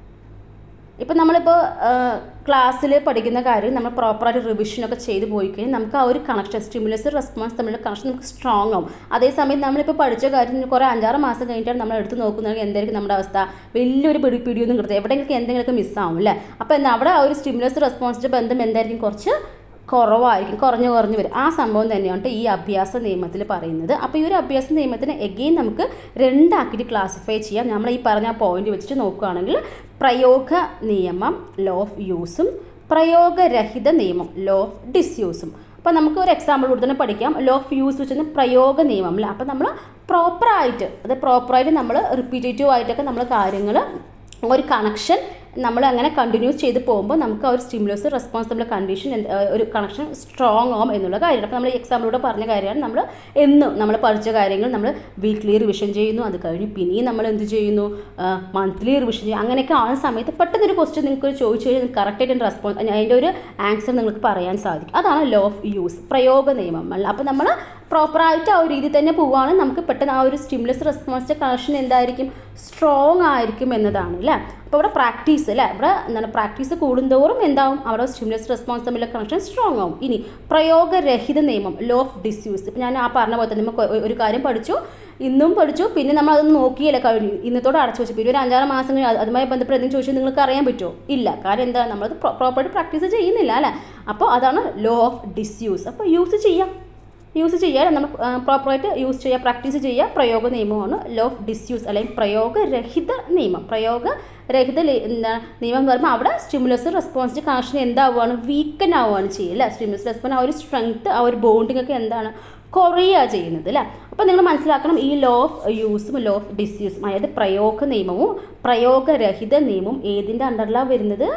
ഇപ്പം നമ്മളിപ്പോൾ ക്ലാസ്സിൽ പഠിക്കുന്ന കാര്യം നമ്മൾ പ്രോപ്പറായിട്ട് റിവിഷനൊക്കെ ചെയ്ത് പോയി കഴിഞ്ഞാൽ നമുക്ക് ആ ഒരു കണക്ഷൻ സ്റ്റിമുലസ് റെസ്പോൺസ് തമ്മിലുള്ള കണക്ഷൻ നമുക്ക് സ്ട്രോങ് ആവും അതേസമയം നമ്മളിപ്പോൾ പഠിച്ച കാര്യം കുറേ അഞ്ചാറ് മാസം കഴിഞ്ഞിട്ടാണ് നമ്മൾ എടുത്ത് നോക്കുന്നതെങ്കിൽ എന്തായിരിക്കും നമ്മുടെ അവസ്ഥ വലിയൊരു പിടി പിടിയൊന്നും കിട്ടുന്നത് എവിടെയെങ്കിലും എന്തെങ്കിലുമൊക്കെ മിസ്സാവും അല്ലേ അപ്പോൾ എന്താ അവിടെ ആ ഒരു സ്റ്റിമുലസ് റെസ്പോൺസിൻ്റെ ബന്ധം എന്തായിരിക്കും കുറച്ച് കുറവായിരിക്കും കുറഞ്ഞു കുറഞ്ഞു വരും ആ സംഭവം തന്നെയാണ് ട്ടോ ഈ അഭ്യാസ നിയമത്തിൽ പറയുന്നത് അപ്പോൾ ഈ ഒരു അഭ്യാസ നിയമത്തിന് എഗെയിൻ നമുക്ക് രണ്ടാക്കിയിട്ട് ക്ലാസിഫൈ ചെയ്യാം നമ്മൾ ഈ പറഞ്ഞ പോയിന്റ് വെച്ചിട്ട് നോക്കുകയാണെങ്കിൽ പ്രയോഗ നിയമം ലോ ഓഫ് യൂസും പ്രയോഗരഹിത നിയമം ലോ ഓഫ് ഡിസ്യൂസും അപ്പോൾ നമുക്ക് ഒരു എക്സാമ്പിൾ കൂടി തന്നെ പഠിക്കാം ലോ ഓഫ് യൂസ് വെച്ചാൽ പ്രയോഗ നിയമം അല്ലേ അപ്പോൾ നമ്മൾ പ്രോപ്പറായിട്ട് അത് പ്രോപ്പറായിട്ട് നമ്മൾ റിപ്പീറ്റേറ്റീവ് ആയിട്ടൊക്കെ നമ്മൾ കാര്യങ്ങൾ ഒരു കണക്ഷൻ നമ്മൾ അങ്ങനെ കണ്ടിന്യൂസ് ചെയ്ത് പോകുമ്പോൾ നമുക്ക് ആ ഒരു സ്റ്റിമുലസ് റെസ്പോൺസ് തമ്മിലുള്ള കണ്ടീഷൻ ഒരു കണക്ഷൻ സ്ട്രോങ് ആവും എന്നുള്ള കാര്യമാണ് അപ്പോൾ നമ്മൾ ഈ എക്സാമ്പിലൂടെ പറഞ്ഞ കാര്യമാണ് നമ്മൾ എന്നും നമ്മൾ പഠിച്ച കാര്യങ്ങൾ നമ്മൾ വീക്ക്ലി റിവിഷൻ ചെയ്യുന്നു അത് കഴിഞ്ഞ് പിന്നെയും നമ്മൾ എന്ത് ചെയ്യുന്നു മന്ത്ലി റിവിഷൻ ചെയ്യുന്നു അങ്ങനെയൊക്കെ ആവുന്ന സമയത്ത് പെട്ടെന്ന് ഒരു ക്വസ്റ്റ്യൻ നിങ്ങൾക്ക് ചോദിച്ചു കഴിഞ്ഞാൽ നിങ്ങൾക്ക് കറക്റ്റായിട്ട് റെസ്പോൺസ് അതിൻ്റെ ഒരു ആൻസർ നിങ്ങൾക്ക് പറയാൻ സാധിക്കും അതാണ് ലോ ഓഫ് യൂസ് പ്രയോഗ നിയമം അല്ല അപ്പോൾ നമ്മൾ പ്രോപ്പറായിട്ട് ആ ഒരു രീതി തന്നെ പോവുകയാണ് നമുക്ക് പെട്ടെന്ന് ആ ഒരു സ്റ്റിമുലസ് റെസ്പോൺസിൻ്റെ കണക്ഷൻ എന്തായിരിക്കും സ്ട്രോങ് ആയിരിക്കും എന്നതാണ് അല്ലേ അപ്പോൾ ഇവിടെ പ്രാക്ടീസ് അല്ലേ ഇവിടെ എന്താണ് പ്രാക്ടീസ് കൂടുന്തോറും എന്താവും അവിടെ സ്റ്റിമുലസ് റെസ്പോൺസ് തമ്മിലുള്ള കണക്ഷൻ സ്ട്രോങ് ആവും ഇനി പ്രയോഗരഹിത നിയമം ലോ ഓഫ് ഡിസ്യൂസ് ഇപ്പം ഞാൻ ആ പറഞ്ഞ പോലെ തന്നെ നമുക്ക് ഒരു കാര്യം പഠിച്ചു ഇന്നും പഠിച്ചു പിന്നെ നമ്മൾ അതൊന്നും നോക്കിയല്ല കഴിഞ്ഞു ഇന്നത്തോടെ അടച്ചു വെച്ചു പിന്നെ ഒരു അഞ്ചാറ് മാസം കഴിഞ്ഞ് അത് അതുമായി ബന്ധപ്പെട്ട് എന്തെങ്കിലും ചോദിച്ചാൽ നിങ്ങൾക്ക് അറിയാൻ പറ്റുമോ ഇല്ല കാരണം എന്താ നമ്മളത് പ്രോപ്പറായിട്ട് പ്രാക്ടീസ് ചെയ്യുന്നില്ല അല്ലേ അപ്പോൾ അതാണ് ലോ ഓഫ് ഡിസ്യൂസ് അപ്പോൾ യൂസ് ചെയ്യാം യൂസ് ചെയ്യുക നമ്മൾ പ്രോപ്പറായിട്ട് യൂസ് ചെയ്യുക പ്രാക്ടീസ് ചെയ്യുക പ്രയോഗ നിയമമാണ് ലോ ഓഫ് ഡിസ്യൂസ് അല്ലെങ്കിൽ പ്രയോഗരഹിത നിയമം പ്രയോഗരഹിത ലി- എന്താ നിയമം എന്ന് പറയുമ്പോൾ അവിടെ സ്റ്റിമുലസ് റെസ്പോൺസിൻ്റെ കണക്ഷൻ എന്താവുകയാണ് വീക്കൻ ആവുകയാണ് ചെയ്യുക അല്ലേ സ്റ്റിമുലസ് റെസ്പോൺസ് ആ ഒരു സ്ട്രെങ്ത് ആ ഒരു ബോണ്ടിങ് ഒക്കെ എന്താണ് കുറയുക ചെയ്യുന്നത് അല്ലേ അപ്പോൾ നിങ്ങൾ മനസ്സിലാക്കണം ഈ ലോ ഓഫ് യൂസും ലോ ഓഫ് ഡിസ്യൂസും അതായത് പ്രയോഗ നിയമവും പ്രയോഗരഹിത നിയമവും ഏതിൻ്റെ അണ്ടറിലാണ് വരുന്നത്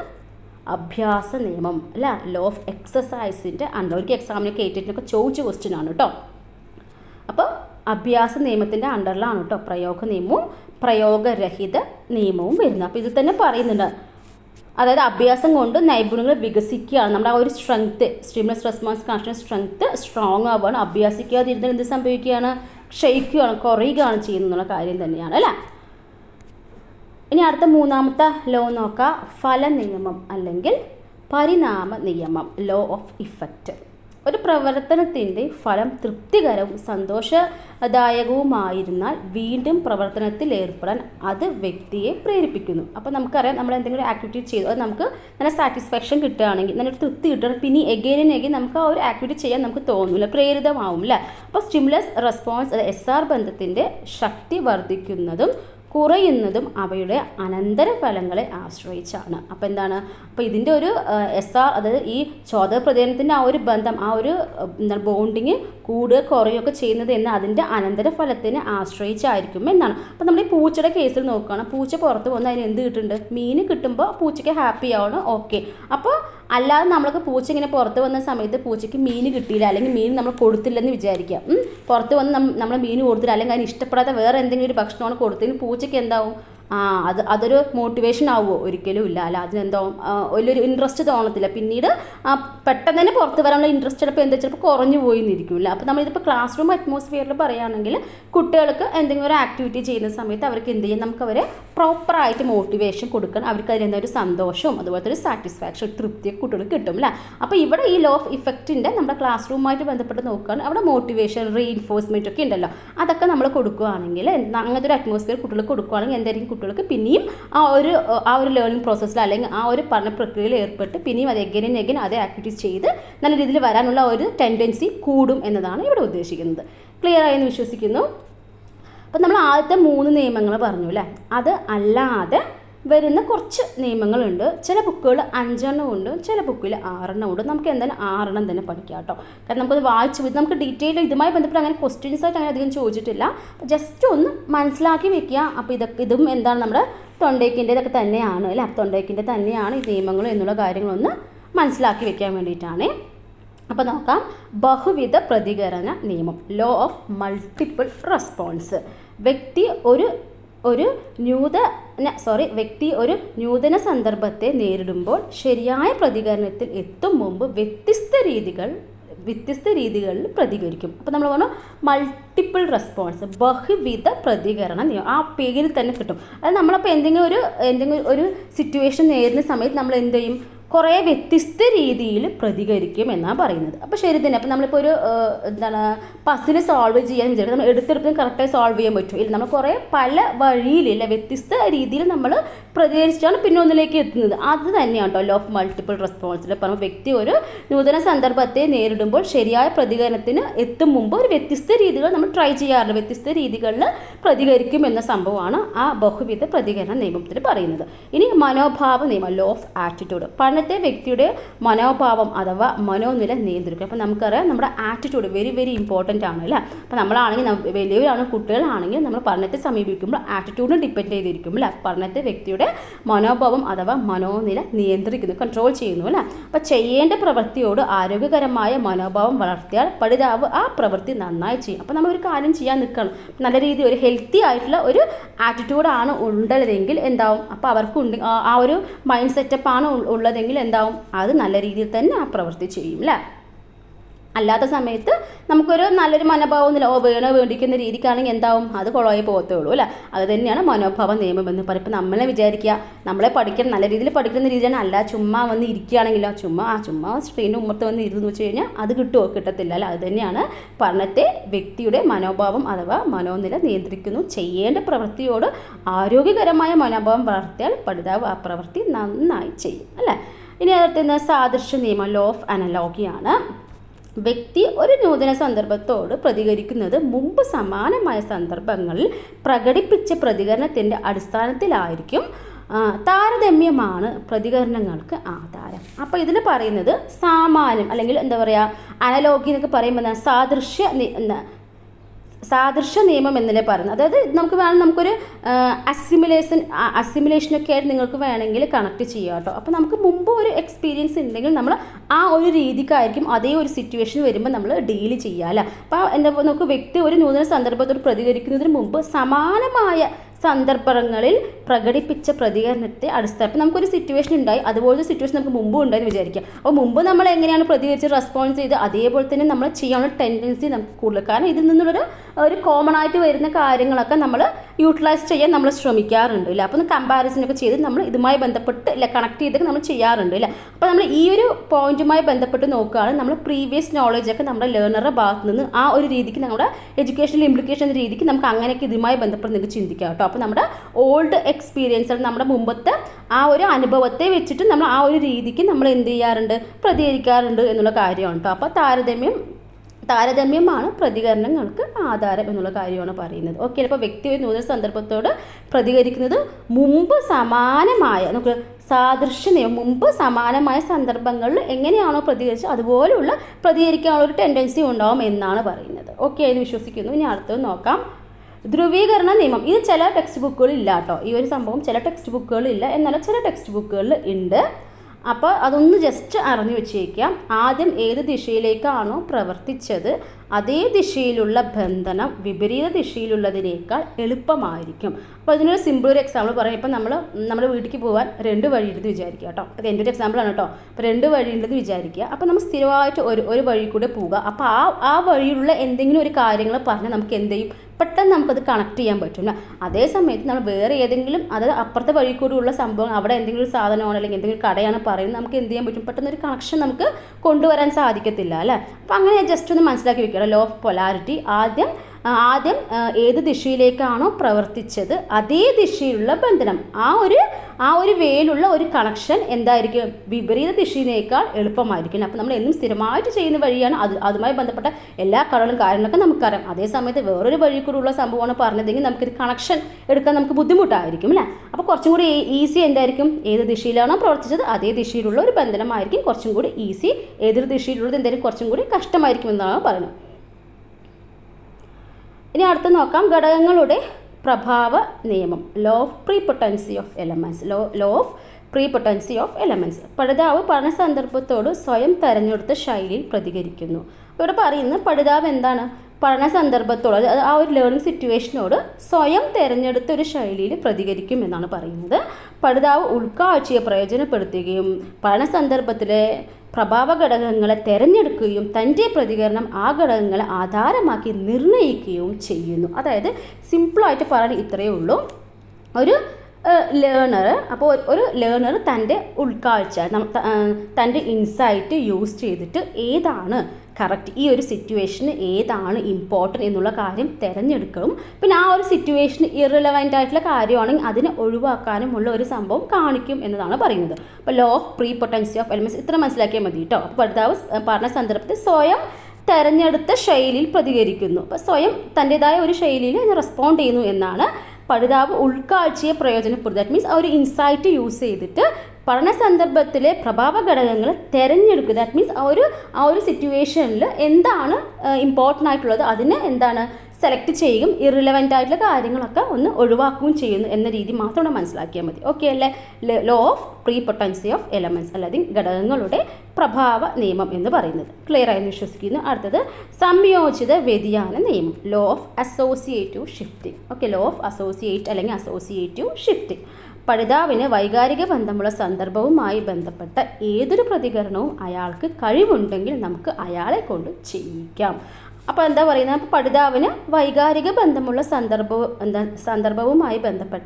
അഭ്യാസ നിയമം അല്ല ലോ ഓഫ് എക്സസൈസിൻ്റെ അണ്ടർ ഒരിക്കൽ എക്സാമിനൊക്കെ ഏറ്റിനൊക്കെ ചോദിച്ച ക്വസ്റ്റ്യൻ ആണ് കേട്ടോ അപ്പോൾ അഭ്യാസ നിയമത്തിൻ്റെ അണ്ടറിലാണ് കേട്ടോ പ്രയോഗ നിയമവും പ്രയോഗരഹിത നിയമവും വരുന്നത് അപ്പോൾ ഇതിൽ തന്നെ പറയുന്നുണ്ട് അതായത് അഭ്യാസം കൊണ്ട് നൈപുണ്യങ്ങൾ വികസിക്കുകയാണ് നമ്മുടെ ആ ഒരു strength stimulus response connection strength strong ആവുകയാണ് അഭ്യാസിക്കാതിരുന്നാൽ എന്ത് സംഭവിക്കുകയാണ് ക്ഷയിക്കുകയാണ് കുറയുകയാണ് ചെയ്യുന്നുള്ള കാര്യം തന്നെയാണ് അല്ലേ ഇനി അടുത്ത മൂന്നാമത്തെ ലോ നോക്കാം ഫല നിയമം അല്ലെങ്കിൽ പരിണാമ നിയമം ലോ ഓഫ് ഇഫക്റ്റ് ഒരു പ്രവർത്തനത്തിൻ്റെ ഫലം തൃപ്തികരവും സന്തോഷദായകവുമായിരുന്നാൽ വീണ്ടും പ്രവർത്തനത്തിൽ ഏർപ്പെടാൻ അത് വ്യക്തിയെ പ്രേരിപ്പിക്കുന്നു അപ്പോൾ നമുക്കറിയാം നമ്മൾ എന്തെങ്കിലും ആക്ടിവിറ്റി ചെയ്തു അത് നമുക്ക് നല്ല സാറ്റിസ്ഫാക്ഷൻ കിട്ടുകയാണെങ്കിൽ നല്ലൊരു തൃപ്തി കിട്ടുകയാണെങ്കിൽ പിന്നെ എഗെയിൻ ആൻഡ് എഗെയിൻ നമുക്ക് ആ ഒരു ആക്ടിവിറ്റി ചെയ്യാൻ നമുക്ക് തോന്നില്ല പ്രേരിതമാവും അല്ലേ അപ്പോൾ സ്റ്റിമുലസ് റെസ്പോൺസ് അത് എസ് ആർ ബന്ധത്തിൻ്റെ ശക്തി വർദ്ധിക്കുന്നതും കുറയുന്നതും അവയുടെ അനന്തരഫലങ്ങളെ ആശ്രയിച്ചാണ് അപ്പോൾ എന്താണ് അപ്പോൾ ഇതിൻ്റെ ഒരു എസ് ആർ അതായത് ഈ ചോദക പ്രതികരണത്തിൻ്റെ ആ ഒരു ബന്ധം ആ ഒരു എന്താണ് ബോണ്ടിങ് കൂടുക കുറയുകയൊക്കെ ചെയ്യുന്നത് എന്ന് അതിൻ്റെ അനന്തരഫലത്തിനെ ആശ്രയിച്ചായിരിക്കും എന്നാണ് അപ്പോൾ നമ്മൾ ഈ പൂച്ചയുടെ കേസിൽ നോക്കുകയാണ് പൂച്ച പുറത്ത് വന്ന് അതിന് എന്ത് കിട്ടുന്നുണ്ട് മീൻ കിട്ടുമ്പോൾ പൂച്ചയ്ക്ക് ഹാപ്പി ആവണം ഓക്കെ അപ്പോൾ അല്ലാതെ നമ്മൾക്ക് പൂച്ച ഇങ്ങനെ പുറത്ത് വന്ന സമയത്ത് പൂച്ചയ്ക്ക് മീൻ കിട്ടിയില്ല അല്ലെങ്കിൽ മീൻ നമ്മൾ കൊടുത്തില്ലെന്ന് വിചാരിക്കാം ഉം. പുറത്ത് വന്ന് നമ്മൾ മീൻ കൊടുത്തില്ല അല്ലെങ്കിൽ അതിന് ഇഷ്ടപ്പെടാത്ത വേറെ എന്തെങ്കിലും ഒരു ഭക്ഷണമാണ് കൊടുത്തതെങ്കിൽ പൂച്ചയ്ക്ക് എന്താവും ആ അത് അതൊരു മോട്ടിവേഷൻ ആവുമോ ഒരിക്കലും ഇല്ല അല്ല അതിനെന്താവും ആ, വലിയൊരു ഇൻട്രസ്റ്റ് തോന്നത്തില്ല പിന്നീട് ആ, പെട്ടെന്ന് തന്നെ പുറത്ത് വരാനുള്ള ഇൻട്രസ്റ്റ് ചിലപ്പോൾ എന്താ ചിലപ്പോൾ കുറഞ്ഞു പോയി എന്നിരിക്കില്ല അപ്പോൾ നമ്മളിതിപ്പോൾ ക്ലാസ് റൂം അറ്റ്മോസ്ഫിയറിൽ പറയുകയാണെങ്കിൽ കുട്ടികൾക്ക് എന്തെങ്കിലും ഒരു ആക്ടിവിറ്റി ചെയ്യുന്ന സമയത്ത് അവർക്ക് എന്ത് ചെയ്യും നമുക്ക് അവരെ പ്രോപ്പറായിട്ട് മോട്ടിവേഷൻ കൊടുക്കണം അവർക്ക് അതിൽ എന്താ ഒരു സന്തോഷവും അതുപോലത്തെ ഒരു സാറ്റിസ്ഫാക്ഷൻ തൃപ്തിയൊക്കെ കുട്ടികൾക്ക് കിട്ടും അല്ലേ അപ്പോൾ ഇവിടെ ഈ ലോ ഓഫ് ഇഫക്റ്റിൻ്റെ നമ്മുടെ ക്ലാസ് റൂമായിട്ട് ബന്ധപ്പെട്ട് നോക്കുകയാണ് അവിടെ മോട്ടിവേഷൻ റീഇൻഫോഴ്സ്മെൻറ്റ് ഒക്കെ ഉണ്ടല്ലോ അതൊക്കെ നമ്മൾ കൊടുക്കുകയാണെങ്കിൽ എന്താ അങ്ങനത്തെ ഒരു അറ്റ്മോസ്ഫിയർ കുട്ടികൾക്ക് കൊടുക്കുകയാണെങ്കിൽ എന്തായിരിക്കും കുട്ടികൾക്ക് പിന്നെയും ആ ഒരു ആ ഒരു ലേണിംഗ് പ്രോസസ്സിൽ അല്ലെങ്കിൽ ആ ഒരു പഠന പ്രക്രിയയിൽ ഏർപ്പെട്ട് പിന്നെയും അത് എഗൈൻ ആൻഡ് എഗൈൻ അതേ ആക്ടിവിറ്റീസ് ചെയ്ത് നല്ല രീതിയിൽ വരാനുള്ള ഒരു ടെൻഡൻസി കൂടും എന്നതാണ് ഇവിടെ ഉദ്ദേശിക്കുന്നത് ക്ലിയർ ആയെന്ന് വിശ്വസിക്കുന്നു അപ്പം നമ്മൾ ആദ്യത്തെ മൂന്ന് നിയമങ്ങൾ പറഞ്ഞു അല്ലേ അത് അല്ലാതെ വരുന്ന കുറച്ച് നിയമങ്ങളുണ്ട് ചില ബുക്കുകൾ അഞ്ചെണ്ണം ഉണ്ട് ചില ബുക്കിൽ ആറെണ്ണം ഉണ്ട് നമുക്ക് എന്തായാലും ആറെണ്ണം തന്നെ പഠിക്കാം കേട്ടോ കാരണം നമുക്കത് വായിച്ച് പോയി നമുക്ക് ഡീറ്റെയിൽ ഇതുമായി ബന്ധപ്പെട്ട് അങ്ങനെ ക്വസ്റ്റ്യൻസ് ആയിട്ട് അങ്ങനെ അധികം ചോദിച്ചിട്ടില്ല ജസ്റ്റ് ഒന്ന് മനസ്സിലാക്കി വെക്കുക അപ്പോൾ ഇതൊക്കെ ഇതും എന്താണ് നമ്മുടെ തൊണ്ടേക്കിൻ്റെ ഇതൊക്കെ തന്നെയാണ് അല്ലേ തൊണ്ടേക്കിൻ്റെ തന്നെയാണ് ഈ നിയമങ്ങളും എന്നുള്ള കാര്യങ്ങളൊന്ന് മനസ്സിലാക്കി വെക്കാൻ വേണ്ടിയിട്ടാണ് അപ്പോൾ നോക്കാം ബഹുവിധ പ്രതികരണ നിയമം ലോ ഓഫ് മൾട്ടിപ്പിൾ റെസ്പോൺസ് വ്യക്തി ഒരു ഒരു നൂതന സോറി വ്യക്തി ഒരു നൂതന സന്ദർഭത്തെ നേരിടുമ്പോൾ ശരിയായ പ്രതികരണത്തിൽ എത്തും മുമ്പ് വ്യത്യസ്ത രീതികൾ വ്യത്യസ്ത രീതികളിൽ പ്രതികരിക്കും അപ്പോൾ നമ്മൾ പറഞ്ഞു മൾട്ടിപ്പിൾ റെസ്പോൺസ് ബഹുവിധ പ്രതികരണ നിയമം ആ പേരിൽ തന്നെ കിട്ടും അത് നമ്മളപ്പോൾ എന്തെങ്കിലും ഒരു എന്തെങ്കിലും ഒരു സിറ്റുവേഷൻ നേരിടുന്ന സമയത്ത് നമ്മൾ എന്ത് ചെയ്യും കുറേ വ്യത്യസ്ത രീതിയിൽ പ്രതികരിക്കും എന്നാണ് പറയുന്നത് അപ്പോൾ ശരി തന്നെ അപ്പോൾ നമ്മളിപ്പോൾ ഒരു ഏഹ്, എന്താണ് പസിൽ സോൾവ് ചെയ്യാൻ വിചാരിക്കും നമ്മൾ എടുത്തെടുത്ത് കറക്റ്റായി സോൾവ് ചെയ്യാൻ പറ്റും ഇല്ല നമ്മൾ കുറേ പല വഴിയിലില്ല വ്യത്യസ്ത രീതിയിൽ നമ്മൾ പ്രതികരിച്ചാണ് പിന്നെ ഒന്നിലേക്ക് എത്തുന്നത് അത് തന്നെയാണ് കേട്ടോ ലോ ഓഫ് മൾട്ടിപ്പിൾ റെസ്പോൺസിൽ പറയുമ്പോൾ വ്യക്തി ഒരു നൂതന സന്ദർഭത്തെ നേരിടുമ്പോൾ ശരിയായ പ്രതികരണത്തിന് എത്തും മുമ്പ് ഒരു വ്യത്യസ്ത രീതികൾ നമ്മൾ ട്രൈ ചെയ്യാറുണ്ട് വ്യത്യസ്ത രീതികളിൽ പ്രതികരിക്കും എന്ന സംഭവമാണ് ആ ബഹുവിധ പ്രതികരണ നിയമത്തിൽ പറയുന്നത് ഇനി മനോഭാവ നിയമം ലോ ഓഫ് ആറ്റിറ്റ്യൂഡ് പണ്ടത്തെ വ്യക്തിയുടെ മനോഭാവം അഥവാ മനോനില നിയന്ത്രിക്കും അപ്പോൾ നമുക്കറിയാം നമ്മുടെ ആറ്റിറ്റ്യൂഡ് വെരി വെരി ഇമ്പോർട്ടൻ്റ് ആണ് അല്ലേ അപ്പോൾ നമ്മളാണെങ്കിൽ നം- വലിയവരാണ് കുട്ടികളാണെങ്കിൽ നമ്മൾ പഠനത്തെ സമീപിക്കുമ്പോൾ ആറ്റിറ്റ്യൂഡിനെ ഡിപ്പെൻഡ് ചെയ്തിരിക്കും അല്ലേ പഠനത്തെ വ്യക്തിയുടെ മനോഭാവം അഥവാ മനോനില നിയന്ത്രിക്കുന്നു കൺട്രോൾ ചെയ്യുന്നു അല്ലേ അപ്പോൾ ചെയ്യേണ്ട പ്രവൃത്തിയോട് ആരോഗ്യകരമായ മനോഭാവം വളർത്തിയാൽ പഠിതാവ് ആ പ്രവൃത്തി നന്നായി ചെയ്യും അപ്പോൾ നമ്മൾ ഒരു കാര്യം ചെയ്യാൻ നിൽക്കണം നല്ല രീതിയിൽ ഒരു ഹെൽത്തി ആയിട്ടുള്ള ഒരു ആറ്റിറ്റ്യൂഡാണ് ഉള്ളതെങ്കിൽ എന്താവും അപ്പോൾ അവർക്ക് ഉണ്ട് ആ- ആ ഒരു മൈൻഡ് സെറ്റപ്പാണ് ഉള്ളതെങ്കിൽ എന്താവും അത് നല്ല രീതിയിൽ തന്നെ ആ പ്രവൃത്തി ചെയ്യും അല്ലേ അല്ലാത്ത സമയത്ത് നമുക്കൊരു നല്ലൊരു മനോഭാവം ഒന്നുമില്ല ഓ വേണോ വേണ്ടിക്കുന്ന രീതിക്കാണെങ്കിൽ എന്താവും അത് കുളമായി പോകത്തേ ഉള്ളൂ അല്ലേ അത് തന്നെയാണ് മനോഭാവ നിയമം എന്ന് പറയും ഇപ്പം നമ്മളെ വിചാരിക്കുക നമ്മളെ പഠിക്കണം നല്ല രീതിയിൽ പഠിക്കുന്ന രീതിയാണ് അല്ല ചുമ്മാ വന്ന് ഇരിക്കുകയാണെങ്കിലോ ചുമ്മാ ആ ചുമ്മാ സ്ക്രീനിൻ്റെ ഉമ്മത്ത് വന്ന് ഇരുന്ന് വെച്ച് കഴിഞ്ഞാൽ അത് കിട്ടുമോ കിട്ടത്തില്ല അല്ല അത് തന്നെയാണ് പഠനത്തെ വ്യക്തിയുടെ മനോഭാവം അഥവാ മനോനില നിയന്ത്രിക്കുന്നു ചെയ്യേണ്ട പ്രവൃത്തിയോട് ആരോഗ്യകരമായ മനോഭാവം വളർത്തിയാൽ പഠിതാവ് ആ പ്രവൃത്തി നന്നായി ചെയ്യും അല്ലേ ഇനി അടുത്ത സാദൃശ്യ നിയമം ലോ ഓഫ് അനലോഗിയാണ് വ്യക്തി ഒരു നൂതന സന്ദർഭത്തോട് പ്രതികരിക്കുന്നത് മുമ്പ് സമാനമായ സന്ദർഭങ്ങളിൽ പ്രകടിപ്പിച്ച പ്രതികരണത്തിൻ്റെ അടിസ്ഥാനത്തിലായിരിക്കും ആ, താരതമ്യമാണ് പ്രതികരണങ്ങൾക്ക് ആധാരം അപ്പോൾ ഇതിൽ പറയുന്നത് സാമാന്യം അല്ലെങ്കിൽ എന്താ പറയുക അനലോഗി എന്നൊക്കെ പറയുമ്പോൾ എന്താ സാദൃശ്യ നി- എന്താ സാദൃശ്യ നിയമം എന്നല്ലേ പറയുന്നത് അതായത് നമുക്ക് വേണം നമുക്കൊരു അസിമുലേഷൻ അസിമുലേഷനൊക്കെ ആയിട്ട് നിങ്ങൾക്ക് വേണമെങ്കിൽ കണക്ട് ചെയ്യാം കേട്ടോ അപ്പോൾ നമുക്ക് മുമ്പ് ഒരു എക്സ്പീരിയൻസ് ഉണ്ടെങ്കിൽ നമ്മൾ ആ ഒരു രീതിക്കായിരിക്കും അതേ ഒരു സിറ്റുവേഷൻ വരുമ്പോൾ നമ്മൾ ഡീൽ ചെയ്യുക അല്ല അപ്പോൾ എന്താ നമുക്ക് വ്യക്തി ഒരു നൂതന സന്ദർഭത്തോട് പ്രതികരിക്കുന്നതിന് മുമ്പ് സമാനമായ സന്ദർഭങ്ങളിൽ പ്രകടിപ്പിച്ച പ്രതികരണത്തെ അടിസ്ഥാനം അപ്പോൾ നമുക്കൊരു സിറ്റുവേഷൻ ഉണ്ടായി അതുപോലത്തെ സിറ്റുവേഷൻ നമുക്ക് മുമ്പ് ഉണ്ടായെന്ന് വിചാരിക്കുക അപ്പോൾ മുമ്പ് നമ്മൾ എങ്ങനെയാണ് പ്രതികരിച്ച് റെസ്പോൺസ് ചെയ്ത് അതേപോലെ തന്നെ നമ്മൾ ചെയ്യാനുള്ള ടെൻഡൻസി നമുക്ക് കൂടുതൽ കാരണം ഇതിൽ നിന്നുള്ളൊരു ഒരു കോമൺ ആയിട്ട് വരുന്ന കാര്യങ്ങളൊക്കെ നമ്മൾ യൂട്ടിലൈസ് ചെയ്യാൻ നമ്മൾ ശ്രമിക്കാറുണ്ട് ഇല്ല അപ്പോൾ കമ്പാരിസൺ ഒക്കെ ചെയ്ത് നമ്മൾ ഇതുമായി ബന്ധപ്പെട്ട് ഇല്ല കണക്ട് ചെയ്തൊക്കെ നമ്മൾ ചെയ്യാറുണ്ട് ഇല്ല അപ്പോൾ നമ്മൾ ഈ ഒരു പോയിന്റുമായി ബന്ധപ്പെട്ട് നോക്കുകയാണ് നമ്മൾ പ്രീവിയസ് നോളജ് ഒക്കെ നമ്മുടെ ലേണറുടെ ഭാഗത്ത് നിന്ന് ആ ഒരു രീതിക്ക് നമ്മുടെ എഡ്യൂക്കേഷണൽ ഇംപ്ലിക്കേഷൻ എന്ന രീതിക്ക് നമുക്ക് അങ്ങനെയൊക്കെ ഇതുമായി ബന്ധപ്പെട്ട് നിങ്ങൾക്ക് ചിന്തിക്കാം കേട്ടോ അപ്പോൾ നമ്മുടെ ഓൾഡ് എക്സ്പീരിയൻസ് നമ്മുടെ മുമ്പത്തെ ആ ഒരു അനുഭവത്തെ വെച്ചിട്ട് നമ്മൾ ആ ഒരു രീതിക്ക് നമ്മൾ എന്ത് ചെയ്യാറുണ്ട് പ്രതികരിക്കാറുണ്ട് എന്നുള്ള കാര്യമാണ് കേട്ടോ അപ്പോൾ താരതമ്യം താരതമ്യമാണ് പ്രതികരണങ്ങൾക്ക് ആധാരം എന്നുള്ള കാര്യമാണ് പറയുന്നത് ഓക്കെ അപ്പോൾ വ്യക്തി ഒരു നൂതന സന്ദർഭത്തോട് പ്രതികരിക്കുന്നത് മുമ്പ് സമാനമായ നമുക്ക് സാദൃശ്യ നിയമം മുമ്പ് സമാനമായ സന്ദർഭങ്ങളിൽ എങ്ങനെയാണോ പ്രതികരിച്ചത് അതുപോലെയുള്ള പ്രതികരിക്കാനുള്ള ഒരു ടെൻഡൻസി ഉണ്ടാവും എന്നാണ് പറയുന്നത് ഓക്കെ എന്ന് വിശ്വസിക്കുന്നു ഇനി അടുത്തത് നോക്കാം ധ്രുവീകരണ നിയമം ഇത് ചില ടെക്സ്റ്റ് ബുക്കുകളിൽ ഇല്ല കേട്ടോ ഈ ഒരു സംഭവം ചില ടെക്സ്റ്റ് ബുക്കുകളിൽ ഇല്ല എന്നാൽ ചില ടെക്സ്റ്റ് ബുക്കുകളിൽ ഉണ്ട് അപ്പോൾ അതൊന്ന് ജസ്റ്റ് അറിഞ്ഞു വെച്ചേക്കാം ആദ്യം ഏത് ദിശയിലേക്കാണോ പ്രവർത്തിച്ചത് അതേ ദിശയിലുള്ള ബന്ധനം വിപരീത ദിശയിലുള്ളതിനേക്കാൾ എളുപ്പമായിരിക്കും അപ്പോൾ ഇതിനൊരു സിമ്പിൾ ഒരു എക്സാമ്പിൾ പറയാം ഇപ്പം നമ്മൾ നമ്മുടെ വീട്ടിലേക്ക് പോകാൻ രണ്ട് വഴിയുണ്ടെന്ന് വിചാരിക്കുക കേട്ടോ അത് എൻ്റെ ഒരു എക്സാമ്പിളാണ് കേട്ടോ അപ്പോൾ രണ്ട് വഴിയുണ്ടെന്ന് വിചാരിക്കുക അപ്പോൾ നമ്മൾ സ്ഥിരമായിട്ട് ഒരു ഒരു വഴി കൂടെ പോവുക അപ്പോൾ ആ ആ വഴിയിലുള്ള എന്തെങ്കിലും ഒരു കാര്യങ്ങൾ പറഞ്ഞാൽ നമുക്ക് എന്ത് ചെയ്യും പെട്ടെന്ന് നമുക്കത് കണക്ട് ചെയ്യാൻ പറ്റില്ല അതേ സമയത്ത് നമ്മൾ വേറെ ഏതെങ്കിലും അതായത് അപ്പുറത്തെ വഴി കൂടിയുള്ള സംഭവം അവിടെ എന്തെങ്കിലും ഒരു സാധനമാണ് അല്ലെങ്കിൽ എന്തെങ്കിലും കടയാണ് പറയുന്നത് നമുക്ക് എന്ത് ചെയ്യാൻ പറ്റും പെട്ടെന്ന് ഒരു കണക്ഷൻ നമുക്ക് കൊണ്ടുവരാൻ സാധിക്കത്തില്ല അല്ലേ അപ്പോൾ അങ്ങനെ ജസ്റ്റ് ഒന്ന് മനസ്സിലാക്കി വെക്കുക ലോ ഓഫ് പൊലാരിറ്റി ആദ്യം ആദ്യം ഏത് ദിശയിലേക്കാണോ പ്രവർത്തിച്ചത് അതേ ദിശയിലുള്ള ബന്ധനം ആ ഒരു ആ ഒരു വേലുള്ള ഒരു കണക്ഷൻ എന്തായിരിക്കും വിപരീത ദിശയിനേക്കാൾ എളുപ്പമായിരിക്കും അപ്പോൾ നമ്മൾ എന്നും സ്ഥിരമായിട്ട് ചെയ്യുന്ന വഴിയാണ് അത് അതുമായി ബന്ധപ്പെട്ട എല്ലാ കടകളും കാര്യങ്ങളൊക്കെ നമുക്കറിയാം അതേ സമയത്ത് വേറൊരു വഴി കൂടെയുള്ള സംഭവമാണ് പറഞ്ഞതെങ്കിൽ നമുക്കിത് കണക്ഷൻ എടുക്കാൻ നമുക്ക് ബുദ്ധിമുട്ടായിരിക്കും അല്ലേ അപ്പോൾ കുറച്ചും കൂടി ഈസി എന്തായിരിക്കും ഏത് ദിശയിലാണോ പ്രവർത്തിച്ചത് അതേ ദിശയിലുള്ള ഒരു ബന്ധനമായിരിക്കും കുറച്ചും കൂടി ഈസി ഏതൊരു ദിശയിലുള്ളത് എന്തായാലും കുറച്ചും കൂടി കഷ്ടമായിരിക്കും എന്നാണ് പറയുന്നത് ഇനി അടുത്ത് നോക്കാം ഘടകങ്ങളുടെ പ്രഭാവ നിയമം law of prepotency of elements law law of prepotency of elements പഠിതാവ് പഠന സന്ദർഭത്തോട് സ്വയം തെരഞ്ഞെടുത്ത ശൈലിയിൽ പ്രതികരിക്കുന്നു ഇവിടെ പറയുന്നത് പഠിതാവ് എന്താണ് പഠന സന്ദർഭത്തോട് അത് ആ ഒരു ലേണിംഗ് സിറ്റുവേഷനോട് സ്വയം തിരഞ്ഞെടുത്ത ഒരു ശൈലിയിൽ പ്രതികരിക്കും എന്നാണ് പറയുന്നത് പഠിതാവ് ഉൾക്കാഴ്ചയെ പ്രയോജനപ്പെടുത്തുകയും പഠന സന്ദർഭത്തിലെ പ്രഭാവ ഘടകങ്ങളെ തിരഞ്ഞെടുക്കുകയും തൻ്റെ പ്രതികരണം ആ ഘടകങ്ങളെ ആധാരമാക്കി നിർണ്ണയിക്കുകയും ചെയ്യുന്നു അതായത് സിമ്പിളായിട്ട് പറയാൻ ഇത്രയേ ഉള്ളൂ ഒരു ലേണർ അപ്പോൾ ഒരു ലേണർ തൻ്റെ ഉൾക്കാഴ്ച തൻ്റെ ഇൻസൈറ്റ് യൂസ് ചെയ്തിട്ട് ഏതാണ് കറക്റ്റ് ഈ ഒരു സിറ്റുവേഷന് ഏതാണ് ഇമ്പോർട്ടൻ്റ് എന്നുള്ള കാര്യം തിരഞ്ഞെടുക്കണം പിന്നെ ആ ഒരു സിറ്റുവേഷന് ഇറലവൻ്റ് ആയിട്ടുള്ള കാര്യമാണെങ്കിൽ അതിനെ ഒഴിവാക്കാനുമുള്ള ഒരു സംഭവം കാണിക്കും എന്നതാണ് പറയുന്നത് അപ്പോൾ law of prepotency of elements ഇത്ര മനസ്സിലാക്കിയാൽ മതി കേട്ടോ അപ്പോൾ പഠിതാവ് പഠന സന്ദർഭത്തിൽ സ്വയം തെരഞ്ഞെടുത്ത ശൈലിയിൽ പ്രതികരിക്കുന്നു അപ്പോൾ സ്വയം തൻ്റെതായ ഒരു ശൈലിയിൽ റെസ്പോണ്ട് ചെയ്യുന്നു എന്നാണ് പഠിതാവ് ഉൾക്കാഴ്ചയെ പ്രയോജനപ്പെടുത്തുക ദാറ്റ് മീൻസ് ആ ഒരു ഇൻസൈറ്റ് യൂസ് ചെയ്തിട്ട് പഠന സന്ദർഭത്തിലെ പ്രഭാവ ഘടകങ്ങൾ തിരഞ്ഞെടുക്കുക ദാറ്റ് മീൻസ് ആ ഒരു ആ ഒരു സിറ്റുവേഷനിൽ എന്താണ് ഇമ്പോർട്ടൻ്റ് ആയിട്ടുള്ളത് അതിനെ എന്താണ് സെലക്ട് ചെയ്യും ഇറിലവൻ്റ് ആയിട്ടുള്ള കാര്യങ്ങളൊക്കെ ഒന്ന് ഒഴിവാക്കുകയും ചെയ്യുന്നു എന്ന രീതി മാത്രം ഇവിടെ മനസ്സിലാക്കിയാൽ മതി ഓക്കെ അല്ലേ law of prepotency of elements അല്ലാതെ ഘടകങ്ങളുടെ പ്രഭാവ നിയമം എന്ന് പറയുന്നത് ക്ലിയർ ആയെന്ന് വിശ്വസിക്കുന്നു അടുത്തത് സംയോജിത വ്യതിയാന നിയമം law of associative shifting okay law of associate അല്ലെങ്കിൽ അസോസിയേറ്റീവ് ഷിഫ്റ്റിംഗ് പഠിതാവിന് വൈകാരിക ബന്ധമുള്ള സന്ദർഭവുമായി ബന്ധപ്പെട്ട ഏതൊരു പ്രതികരണവും അയാൾക്ക് കഴിവുണ്ടെങ്കിൽ നമുക്ക് അയാളെ കൊണ്ട് ചെയ്യിക്കാം അപ്പോൾ എന്താ പറയുന്നത് അപ്പോൾ പഠിതാവിന് വൈകാരിക ബന്ധമുള്ള സന്ദർഭവും എന്താ സന്ദർഭവുമായി ബന്ധപ്പെട്ട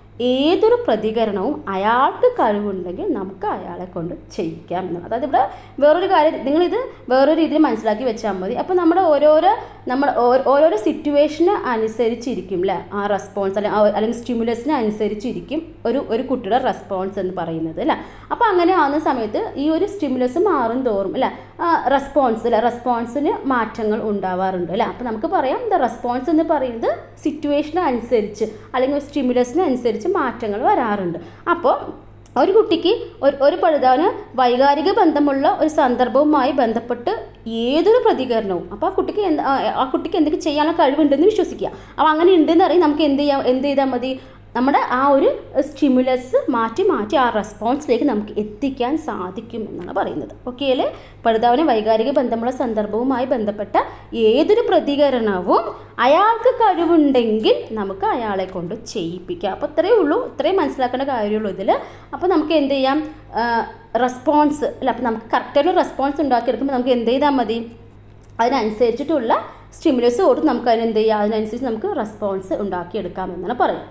ഏതൊരു പ്രതികരണവും അയാൾക്ക് കഴിവുണ്ടെങ്കിൽ നമുക്ക് അയാളെ കൊണ്ട് ചെയ്യിക്കാം എന്നുള്ളത് അതായത് ഇവിടെ വേറൊരു കാര്യം നിങ്ങളിത് വേറൊരു രീതിയിൽ മനസ്സിലാക്കി വെച്ചാൽ മതി അപ്പോൾ നമ്മുടെ ഓരോരോ നമ്മൾ ഓരോരോ സിറ്റുവേഷന് അനുസരിച്ചിരിക്കും അല്ലേ ആ റെസ്പോൺസ് അല്ലെങ്കിൽ അല്ലെങ്കിൽ സ്റ്റിമുലസിന് അനുസരിച്ചിരിക്കും ഒരു ഒരു കുട്ടിയുടെ റെസ്പോൺസ് എന്ന് പറയുന്നത് അല്ലേ അപ്പോൾ അങ്ങനെ ആവുന്ന സമയത്ത് ഈ ഒരു സ്റ്റിമുലസ് മാറും തോറും അല്ലേ റെസ്പോൺസ് അല്ലേ റെസ്പോൺസിന് മാറ്റങ്ങൾ ഉണ്ടാവാറുണ്ട് അല്ലേ അപ്പോൾ നമുക്ക് പറയാം ദ റെസ്പോൺസ് എന്ന് പറയുന്നത് സിറ്റുവേഷന് അനുസരിച്ച് അല്ലെങ്കിൽ സ്റ്റിമുലസിന് അനുസരിച്ച് മാറ്റങ്ങൾ വരാറുണ്ട് അപ്പോൾ ഒരു കുട്ടിക്ക് ഒരു ഒരു പഠിതാവിന് വൈകാരിക ബന്ധമുള്ള ഒരു സന്ദർഭവുമായി ബന്ധപ്പെട്ട് ഏതൊരു പ്രതികരണവും അപ്പോൾ ആ കുട്ടിക്ക് എന്ത് ആ കുട്ടിക്ക് എന്തെങ്കിലും ചെയ്യാനുള്ള കഴിവുണ്ടെന്ന് വിശ്വസിക്കുക അപ്പോൾ അങ്ങനെ ഉണ്ടെന്ന് അറിയാം നമുക്ക് എന്ത് ചെയ്യാം എന്ത് ചെയ്താൽ മതി നമ്മുടെ ആ ഒരു സ്റ്റിമുലസ് മാറ്റി മാറ്റി ആ റെസ്പോൺസിലേക്ക് നമുക്ക് എത്തിക്കാൻ സാധിക്കും എന്നാണ് പറയുന്നത് ഓക്കെ അല്ലേ പഠിതാവിന് വൈകാരിക ബന്ധമുള്ള സന്ദർഭവുമായി ബന്ധപ്പെട്ട ഏതൊരു പ്രതികരണവും അയാൾക്ക് കഴിവുണ്ടെങ്കിൽ നമുക്ക് അയാളെ കൊണ്ട് ചെയ്യിപ്പിക്കാം അപ്പോൾ ഇത്രയേ ഉള്ളൂ ഇത്രയും മനസ്സിലാക്കേണ്ട കാര്യമുള്ളൂ ഇതിൽ അപ്പോൾ നമുക്ക് എന്ത് ചെയ്യാം റെസ്പോൺസ് അല്ല അപ്പോൾ നമുക്ക് കറക്റ്റായിട്ട് റെസ്പോൺസ് ഉണ്ടാക്കിയെടുക്കുമ്പോൾ നമുക്ക് എന്ത് ചെയ്താൽ മതി അതിനനുസരിച്ചിട്ടുള്ള സ്റ്റിമുലസ് കൊടുത്ത് നമുക്ക് അതിന് എന്ത് ചെയ്യാം അതിനനുസരിച്ച് നമുക്ക് റെസ്പോൺസ് ഉണ്ടാക്കിയെടുക്കാം എന്നാണ് പറയുന്നത്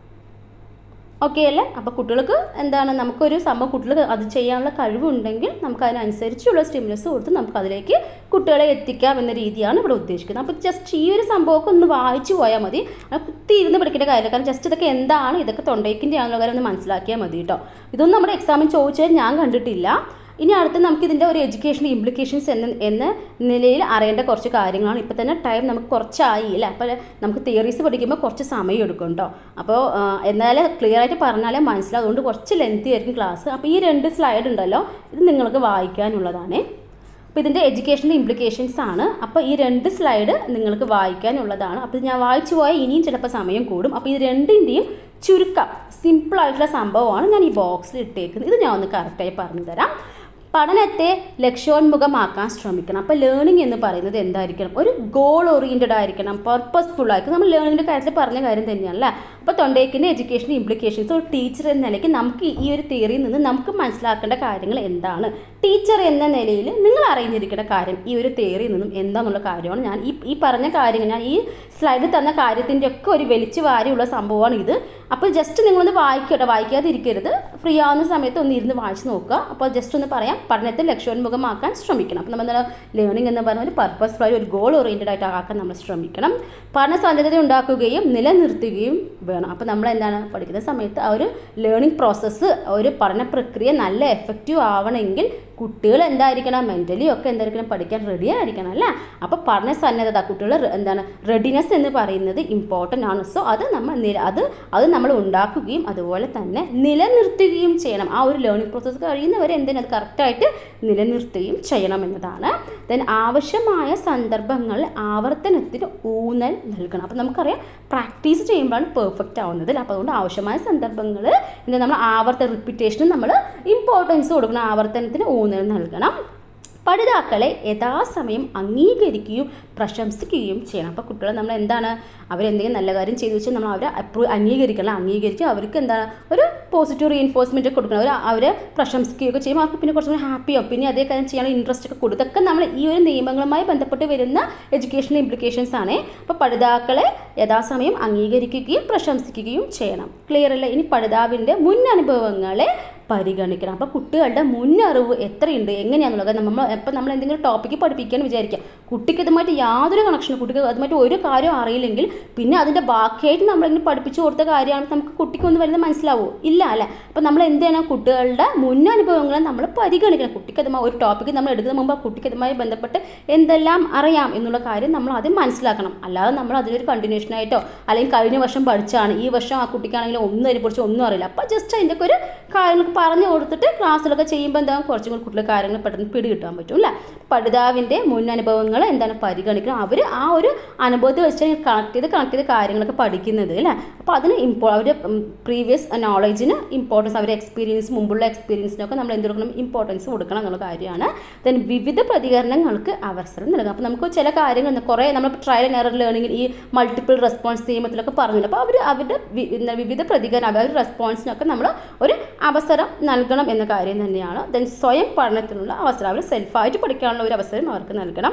ഓക്കെ അല്ലേ അപ്പോൾ കുട്ടികൾക്ക് എന്താണ് നമുക്കൊരു സംഭവം കുട്ടികൾക്ക് അത് ചെയ്യാനുള്ള കഴിവുണ്ടെങ്കിൽ നമുക്ക് അതിനനുസരിച്ചുള്ള സ്റ്റിമുലസ് കൊടുത്ത് നമുക്ക് അതിലേക്ക് കുട്ടികളെ എത്തിക്കാം എന്ന രീതിയാണ് ഇവിടെ ഉദ്ദേശിക്കുന്നത് അപ്പോൾ ജസ്റ്റ് ഈ ഒരു സംഭവമൊക്കെ ഒന്ന് വായിച്ചു പോയാൽ മതി അത് കുത്തി ഇരുന്ന് പഠിക്കേണ്ട കാര്യമില്ല കാരണം ജസ്റ്റ് ഇതൊക്കെ എന്താണ് ഇതൊക്കെ തൊണ്ടയ്ക്കിൻ്റെ ആണെന്നുള്ള കാര്യം ഒന്ന് മനസ്സിലാക്കിയാൽ മതി കേട്ടോ ഇതൊന്നും നമ്മുടെ എക്സാമിന് ചോദിച്ചാൽ ഞാൻ കണ്ടിട്ടില്ല ഇനി അടുത്ത് നമുക്ക് ഇതിൻ്റെ ഒരു എഡ്യൂക്കേഷൻ ഇംപ്ലിക്കേഷൻസ് എന്ന എന്ന നിലയിൽ അറിയേണ്ട കുറച്ച് കാര്യങ്ങളാണ് ഇപ്പോൾ തന്നെ ടൈം നമുക്ക് കുറച്ചായി അല്ലേ അപ്പോൾ നമുക്ക് തിയറീസ് പഠിക്കുമ്പോൾ കുറച്ച് സമയം എടുക്കും കേട്ടോ അപ്പോൾ എന്നാലേ ക്ലിയർ ആയിട്ട് പറഞ്ഞാലേ മനസ്സിലാവും അതുകൊണ്ട് കുറച്ച് ലെങ്തി ആയിരിക്കും ക്ലാസ് അപ്പോൾ ഈ രണ്ട് സ്ലൈഡ് ഉണ്ടല്ലോ ഇത് നിങ്ങൾക്ക് വായിക്കാനുള്ളതാണ് അപ്പോൾ ഇതിൻ്റെ എഡ്യൂക്കേഷണൽ ഇംപ്ലിക്കേഷൻസ് ആണ് അപ്പോൾ ഈ രണ്ട് സ്ലൈഡ് നിങ്ങൾക്ക് വായിക്കാനുള്ളതാണ് അപ്പോൾ ഇത് ഞാൻ വായിച്ചു പോയാൽ ഇനിയും ചിലപ്പോൾ സമയം കൂടും അപ്പോൾ ഈ രണ്ടിൻ്റെയും ചുരുക്കം സിമ്പിളായിട്ടുള്ള സംഭവമാണ് ഞാൻ ഈ ബോക്സിൽ ഇട്ടേക്കുന്നത് ഇത് ഞാൻ ഒന്ന് കറക്റ്റായി പറഞ്ഞു തരാം പഠനത്തെ ലക്ഷ്യോന്മുഖമാക്കാൻ ശ്രമിക്കണം അപ്പോൾ ലേണിംഗ് എന്ന് പറയുന്നത് എന്തായിരിക്കണം ഒരു ഗോൾ ഓറിയൻറ്റഡ് ആയിരിക്കണം പർപ്പസ്ഫുൾ ആയിരിക്കും നമ്മൾ ലേണിങ്ങിൻ്റെ കാര്യത്തിൽ പറഞ്ഞ കാര്യം തന്നെയാണല്ലേ അപ്പോൾ തൊണ്ടേക്കിൻ്റെ എഡ്യൂക്കേഷൻ ഇംപ്ലിക്കേഷൻസ് ഒരു ടീച്ചർ എന്ന നിലയ്ക്ക് നമുക്ക് ഈ ഒരു തിയറിയിൽ നിന്ന് നമുക്ക് മനസ്സിലാക്കേണ്ട കാര്യങ്ങൾ എന്താണ് ടീച്ചർ എന്ന നിലയിൽ നിങ്ങൾ അറിഞ്ഞിരിക്കേണ്ട കാര്യം ഈ ഒരു തിയറിയിൽ നിന്നും എന്താണെന്നുള്ള കാര്യമാണ് ഞാൻ ഈ ഈ പറഞ്ഞ കാര്യങ്ങൾ ഞാൻ ഈ സ്ലൈഡിൽ തന്ന കാര്യത്തിൻ്റെ ഒക്കെ ഒരു വലിച്ചു വാരിയുള്ള സംഭവമാണ് ഇത് അപ്പോൾ ജസ്റ്റ് നിങ്ങളൊന്ന് വായിക്കട്ടെ വായിക്കാതെ ഇരിക്കരുത് ഫ്രീ ആവുന്ന സമയത്ത് ഒന്ന് ഇരുന്ന് വായിച്ച് നോക്കുക അപ്പോൾ ജസ്റ്റ് ഒന്ന് പറയാം പഠനത്തെ ലക്ഷ്യോന്മുഖമാക്കാൻ ശ്രമിക്കണം അപ്പോൾ നമ്മൾ ലേണിംഗ് എന്ന് പറഞ്ഞ ഒരു പർപ്പസ്ഫുൾ ഒരു ഗോൾ ഓറിയൻറ്റഡ് ആയിട്ട് ആക്കാൻ നമ്മൾ ശ്രമിക്കണം പഠന സാധ്യത ഉണ്ടാക്കുകയും നിലനിർത്തുകയും വേണം അപ്പോൾ നമ്മൾ എന്താണ് പഠിക്കുന്ന സമയത്ത് ആ ഒരു ലേണിംഗ് പ്രോസസ്സ് ഒരു പഠന പ്രക്രിയ നല്ല എഫക്റ്റീവ് ആവണമെങ്കിൽ കുട്ടികൾ എന്തായിരിക്കണം മെൻ്റലി ഒക്കെ എന്തായിരിക്കണം പഠിക്കാൻ റെഡി ആയിരിക്കണം അല്ലേ അപ്പോൾ പഠന സന്നദ്ധത കുട്ടികൾ എന്താണ് റെഡിനെസ് എന്ന് പറയുന്നത് ഇമ്പോർട്ടൻ്റ് ആണ് സോ അത് നമ്മൾ നില അത് അത് നമ്മൾ ഉണ്ടാക്കുകയും അതുപോലെ തന്നെ നിലനിർത്തുകയും ചെയ്യണം ആ ഒരു ലേണിംഗ് പ്രോസസ്സ് കഴിയുന്നവരെ എന്തിനും അത് കറക്റ്റായിട്ട് നിലനിർത്തുകയും ചെയ്യണം എന്നതാണ് ദെൻ ആവശ്യമായ സന്ദർഭങ്ങളിൽ ആവർത്തനത്തിന് ഊന്നൽ നൽകണം അപ്പോൾ നമുക്കറിയാം പ്രാക്ടീസ് ചെയ്യുമ്പോഴാണ് പെർഫെക്റ്റ് ആവുന്നത് അപ്പോൾ അതുകൊണ്ട് ആവശ്യമായ സന്ദർഭങ്ങൾ എന്താ നമ്മൾ ആവർത്തന റിപ്പീറ്റേഷനും നമ്മൾ ഇമ്പോർട്ടൻസ് കൊടുക്കണം ആവർത്തനത്തിന് ഊന്നൽ നൽകണം പഠിതാക്കളെ യഥാസമയം അംഗീകരിക്കുകയും പ്രശംസിക്കുകയും ചെയ്യണം അപ്പോൾ കുട്ടികളെ നമ്മൾ എന്താണ് അവരെന്തെങ്കിലും നല്ല കാര്യം ചെയ്തു വെച്ചാൽ നമ്മൾ അവരെ അപ്രൂവ് അംഗീകരിക്കണം അംഗീകരിക്കുക അവർക്ക് എന്താണ് ഒരു പോസിറ്റീവ് റീഎൻഫോഴ്സ്മെൻറ്റ് കൊടുക്കണം അവർ അവരെ പ്രശംസിക്കുകയൊക്കെ ചെയ്യുമ്പോൾ അവർക്ക് പിന്നെ കുറച്ചും കൂടി ഹാപ്പിയോ പിന്നെ അതേ കാര്യം ചെയ്യാനുള്ള ഇൻട്രസ്റ്റ് ഒക്കെ കൊടുക്കും ഇതൊക്കെ നമ്മൾ ഈ ഒരു നിയമങ്ങളുമായി ബന്ധപ്പെട്ട് വരുന്ന എഡ്യൂക്കേഷണൽ ഇംപ്ലിക്കേഷൻസ് ആണ് അപ്പോൾ പഠിതാക്കളെ യഥാസമയം അംഗീകരിക്കുകയും പ്രശംസിക്കുകയും ചെയ്യണം ക്ലിയർ അല്ലേ ഇനി പഠിതാവിൻ്റെ മുൻ അനുഭവങ്ങളെ പരിഗണിക്കണം അപ്പോൾ കുട്ടികളുടെ മുന്നറിവ് എത്രയുണ്ട് എങ്ങനെയാണെന്നുള്ളത് നമ്മൾ ഇപ്പം നമ്മൾ എന്തെങ്കിലും ടോപ്പിക്ക് പഠിപ്പിക്കാൻ വിചാരിക്കാം കുട്ടിക്ക് ഇതുമായിട്ട് യാതൊരു കണക്ഷനും കുട്ടിക്ക് അതുമായിട്ട് ഒരു കാര്യം അറിയില്ലെങ്കിൽ പിന്നെ അതിൻ്റെ ബാക്കിയായിട്ട് നമ്മളിങ്ങനെ പഠിപ്പിച്ചു കൊടുത്ത കാര്യമാണ് നമുക്ക് കുട്ടിക്കൊന്നും വരുന്നത് മനസ്സിലാവുമോ ഇല്ല അല്ലേ അപ്പോൾ നമ്മൾ എന്ത് ചെയ്യണം കുട്ടികളുടെ മുന്നനുഭവങ്ങളെ നമ്മൾ പരിഗണിക്കണം കുട്ടിക്ക് അതുമായി ഒരു ടോപ്പിക്ക് നമ്മൾ എടുക്കുന്ന മുമ്പ് ആ കുട്ടിക്ക് അതുമായി ബന്ധപ്പെട്ട് എന്തെല്ലാം അറിയാം എന്നുള്ള കാര്യം നമ്മൾ ആദ്യം മനസ്സിലാക്കണം അല്ലാതെ നമ്മൾ അതിനൊരു കണ്ടിന്യൂഷൻ ആയിട്ടോ അല്ലെങ്കിൽ കഴിഞ്ഞ വർഷം പഠിച്ചാണ് ഈ വർഷം ആ കുട്ടിക്കാണെങ്കിൽ ഒന്നും അതിനെക്കുറിച്ച് ഒന്നും അറിയില്ല അപ്പോൾ ജസ്റ്റ് അതിൻ്റെ ഒക്കെ ഒരു കാര്യങ്ങൾ പറഞ്ഞു കൊടുത്തിട്ട് ക്ലാസ്സിലൊക്കെ ചെയ്യുമ്പോൾ എന്താ കുറച്ചും കൂടി കുട്ടികൾ കാര്യങ്ങൾ പെട്ടെന്ന് പിടി കിട്ടാൻ പറ്റും അല്ലേ പഠിതാവിൻ്റെ മുൻ അനുഭവങ്ങൾ എന്താണ് പരിഗണിക്കണം അവർ ആ ഒരു അനുഭവത്തിൽ വെച്ച് കണക്ട് ചെയ്ത് കണക്ട് ചെയ്ത് കാര്യങ്ങളൊക്കെ പഠിക്കുന്നത് അല്ലേ അപ്പോൾ അതിന് ഇമ്പോ അവർ പ്രീവിയസ് നോളജിന് ഇമ്പോർട്ടൻസ് അവരുടെ എക്സ്പീരിയൻസ് മുമ്പുള്ള എക്സ്പീരിയൻസിനൊക്കെ നമ്മൾ എന്ത് കൊടുക്കണം ഇമ്പോർട്ടൻസ് കൊടുക്കണം എന്നുള്ള കാര്യമാണ് ദെൻ വിവിധ പ്രതികരണങ്ങൾക്ക് അവസരം നൽകുക അപ്പോൾ നമുക്ക് ചില കാര്യങ്ങൾ കുറേ നമ്മൾ ട്രയൽ ആൻഡ് എറർ ലേണിംഗിൽ ഈ മൾട്ടിപ്പിൾ റെസ്പോൺസ് നിയമത്തിലൊക്കെ പറഞ്ഞില്ല അപ്പോൾ അവർ അവരുടെ വിവിധ പ്രതികരണം അവരുടെ റെസ്പോൺസിനൊക്കെ നമ്മൾ ഒരു അവസരം നൽകണം എന്ന കാര്യം തന്നെയാണ് ദെൻ സ്വയം പഠനത്തിനുള്ള അവസരം അവർ സെൽഫായിട്ട് പഠിക്കാനുള്ള ഒരു അവസരം അവർക്ക് നൽകണം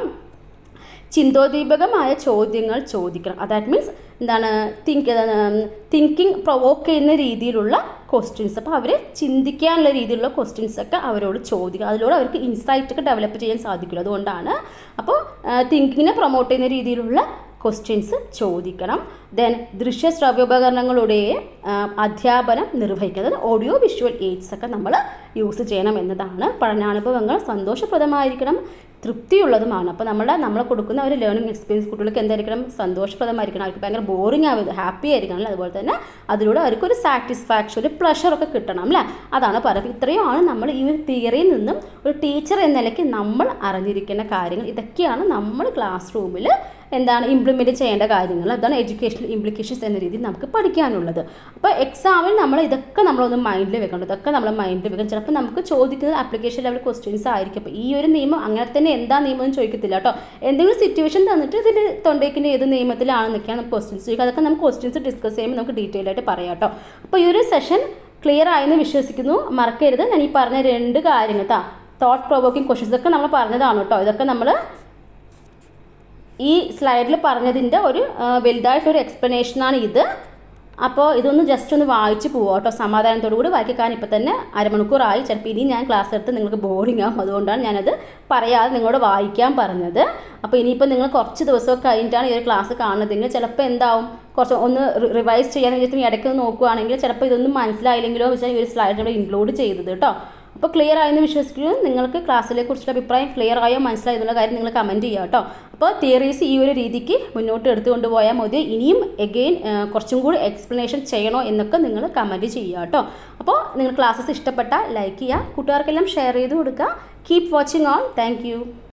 ചിന്തോദ്ദീപകമായ ചോദ്യങ്ങൾ ചോദിക്കണം ദാറ്റ് മീൻസ് എന്താണ് തിങ്ക് തിങ്കിങ് പ്രൊവോക്ക് ചെയ്യുന്ന രീതിയിലുള്ള ക്വസ്റ്റ്യൻസ് അപ്പോൾ അവർ ചിന്തിക്കാനുള്ള രീതിയിലുള്ള ക്വസ്റ്റ്യൻസ് ഒക്കെ അവരോട് ചോദിക്കുക അതിലൂടെ അവർക്ക് ഇൻസൈറ്റ് ഒക്കെ ഡെവലപ്പ് ചെയ്യാൻ സാധിക്കുള്ളൂ അതുകൊണ്ടാണ് അപ്പോൾ തിങ്കിങ്ങിനെ പ്രൊമോട്ട് ചെയ്യുന്ന രീതിയിലുള്ള ക്വസ്റ്റ്യൻസ് ചോദിക്കണം ദെൻ ദൃശ്യ ശ്രവ്യോപകരണങ്ങളുടെ അധ്യാപനം നിർവഹിക്കുന്നത് ഓഡിയോ വിഷ്വൽ എയ്ഡ്സ് ഒക്കെ നമ്മൾ യൂസ് ചെയ്യണം എന്നതാണ് പഠനാനുഭവങ്ങൾ സന്തോഷപ്രദമായിരിക്കണം തൃപ്തിയുള്ളതുമാണ് അപ്പോൾ നമ്മൾ നമ്മൾ കൊടുക്കുന്ന ഒരു ലേണിംഗ് എക്സ്പീരിയൻസ് കുട്ടികൾക്ക് എന്തായിരിക്കണം സന്തോഷപ്രദമായിരിക്കണം അവർക്ക് ഭയങ്കര ബോറിംഗ് ആവരുത് ഹാപ്പി ആയിരിക്കണം അല്ലേ അതുപോലെ തന്നെ അതിലൂടെ അവർക്കൊരു സാറ്റിസ്ഫാക്ഷൻ ഒരു പ്ലഷറൊക്കെ കിട്ടണം അല്ലേ അതാണ് പറയുന്നത് ഇത്രയുമാണ് നമ്മൾ ഈ ഒരു തിയറിയിൽ നിന്നും ഒരു ടീച്ചർ എന്ന നിലയ്ക്ക് നമ്മൾ അറിഞ്ഞിരിക്കേണ്ട കാര്യങ്ങൾ ഇതൊക്കെയാണ് നമ്മൾ ക്ലാസ് റൂമിൽ എന്താണ് ഇംപ്ലിമെൻറ്റ് ചെയ്യേണ്ട കാര്യങ്ങൾ അതാണ് എഡ്യൂക്കേഷണൽ ഇംപ്ലിക്കേഷൻസ് എന്ന രീതിയിൽ നമുക്ക് പഠിക്കാനുള്ളത് അപ്പോൾ എക്സാമിൽ നമ്മൾ ഇതൊക്കെ നമ്മളൊന്ന് മൈൻഡിൽ വെക്കണം ഇതൊക്കെ നമ്മൾ മൈൻഡിൽ വെക്കണം ചിലപ്പോൾ നമുക്ക് ചോദിക്കുന്നത് ആപ്ലിക്കേഷൻ ലെവൽ ക്വസ്റ്റ്യൻസ് ആയിരിക്കും അപ്പോൾ ഈ ഒരു നിയമം അങ്ങനെ തന്നെ എന്താ നിയമം എന്ന് ചോദിക്കത്തില്ല കേട്ടോ എന്തെങ്കിലും സിറ്റുവേഷൻ തന്നിട്ട് ഇതിൽ തൊണ്ടേക്കിൻ്റെ ഏത് നിയമത്തിലാണെന്നൊക്കെയാണ് നമുക്ക് ക്വസ്റ്റ്യൻസ് ചോദിക്കുക അതൊക്കെ നമുക്ക് ക്വസ്റ്റ്യൻസ് ഡിസ്കസ് ചെയ്യുമ്പോൾ നമുക്ക് ഡീറ്റെയിൽ ആയിട്ട് പറയാം കേട്ടോ അപ്പോൾ ഈ ഒരു സെഷൻ ക്ലിയർ ആയെന്ന് വിശ്വസിക്കുന്നു മറക്കരുത് ഞാൻ ഈ പറഞ്ഞ രണ്ട് കാര്യങ്ങൾ കേട്ടോ തോട്ട് പ്രൊവോക്കിംഗ് ക്വസ്റ്റ്യൻസ് ഒക്കെ നമ്മൾ പറഞ്ഞതാണ് കേട്ടോ ഇതൊക്കെ നമ്മൾ ഈ സ്ലൈഡിൽ പറഞ്ഞതിൻ്റെ ഒരു ആ, വലുതായിട്ടൊരു എക്സ്പ്ലനേഷനാണ് ഇത് അപ്പോൾ ഇതൊന്ന് ജസ്റ്റ് ഒന്ന് വായിച്ച് പോവാം കേട്ടോ സമാധാനത്തോടു കൂടി വായിക്കാൻ ഇപ്പം തന്നെ അരമണിക്കൂറായി ചിലപ്പോൾ ഇനി ഞാൻ ക്ലാസ് എടുത്ത് നിങ്ങൾക്ക് ബോറിംഗ് ആവും അതുകൊണ്ടാണ് ഞാനത് പറയാതെ നിങ്ങളോട് വായിക്കാൻ പറഞ്ഞത് അപ്പോൾ ഇനിയിപ്പോൾ നിങ്ങൾ കുറച്ച് ദിവസമൊക്കെ കഴിഞ്ഞിട്ടാണ് ഈ ഒരു ക്ലാസ് കാണുന്നതെങ്കിൽ ചിലപ്പോൾ എന്താവും കുറച്ച് ഒന്ന് റിവൈസ് ചെയ്യാൻ വിചാരിച്ച് ഇടയ്ക്ക് ഒന്ന് നോക്കുകയാണെങ്കിൽ ചിലപ്പോൾ ഇതൊന്നും മനസ്സിലായില്ലെങ്കിലോ വെച്ചാൽ ഈ ഒരു സ്ലൈഡ് ഇവിടെ ഇൻക്ലൂഡ് ചെയ്തത് കേട്ടോ അപ്പോൾ ക്ലിയർ ആയെന്ന് വിശ്വസിക്കുന്നു നിങ്ങൾക്ക് ക്ലാസ്സിലെ കുറിച്ചുള്ള അഭിപ്രായം ക്ലിയർ ആയോ മനസ്സിലായോ എന്നുള്ള കാര്യം നിങ്ങൾ കമൻറ്റ് ചെയ്യുക കേട്ടോ അപ്പോൾ തിയറീസ് ഈ ഒരു രീതിക്ക് മുന്നോട്ട് എടുത്തുകൊണ്ട് പോയാൽ മതി ഇനിയും എഗെയിൻ കുറച്ചും കൂടി എക്സ്പ്ലനേഷൻ ചെയ്യണോ എന്നൊക്കെ നിങ്ങൾ കമൻറ്റ് ചെയ്യുക കേട്ടോ അപ്പോൾ നിങ്ങൾ ക്ലാസ്സസ് ഇഷ്ടപ്പെട്ടാൽ ലൈക്ക് ചെയ്യുക കൂട്ടുകാർക്കെല്ലാം ഷെയർ ചെയ്ത് കൊടുക്കുക കീപ് വാച്ചിങ് ഓൺ താങ്ക്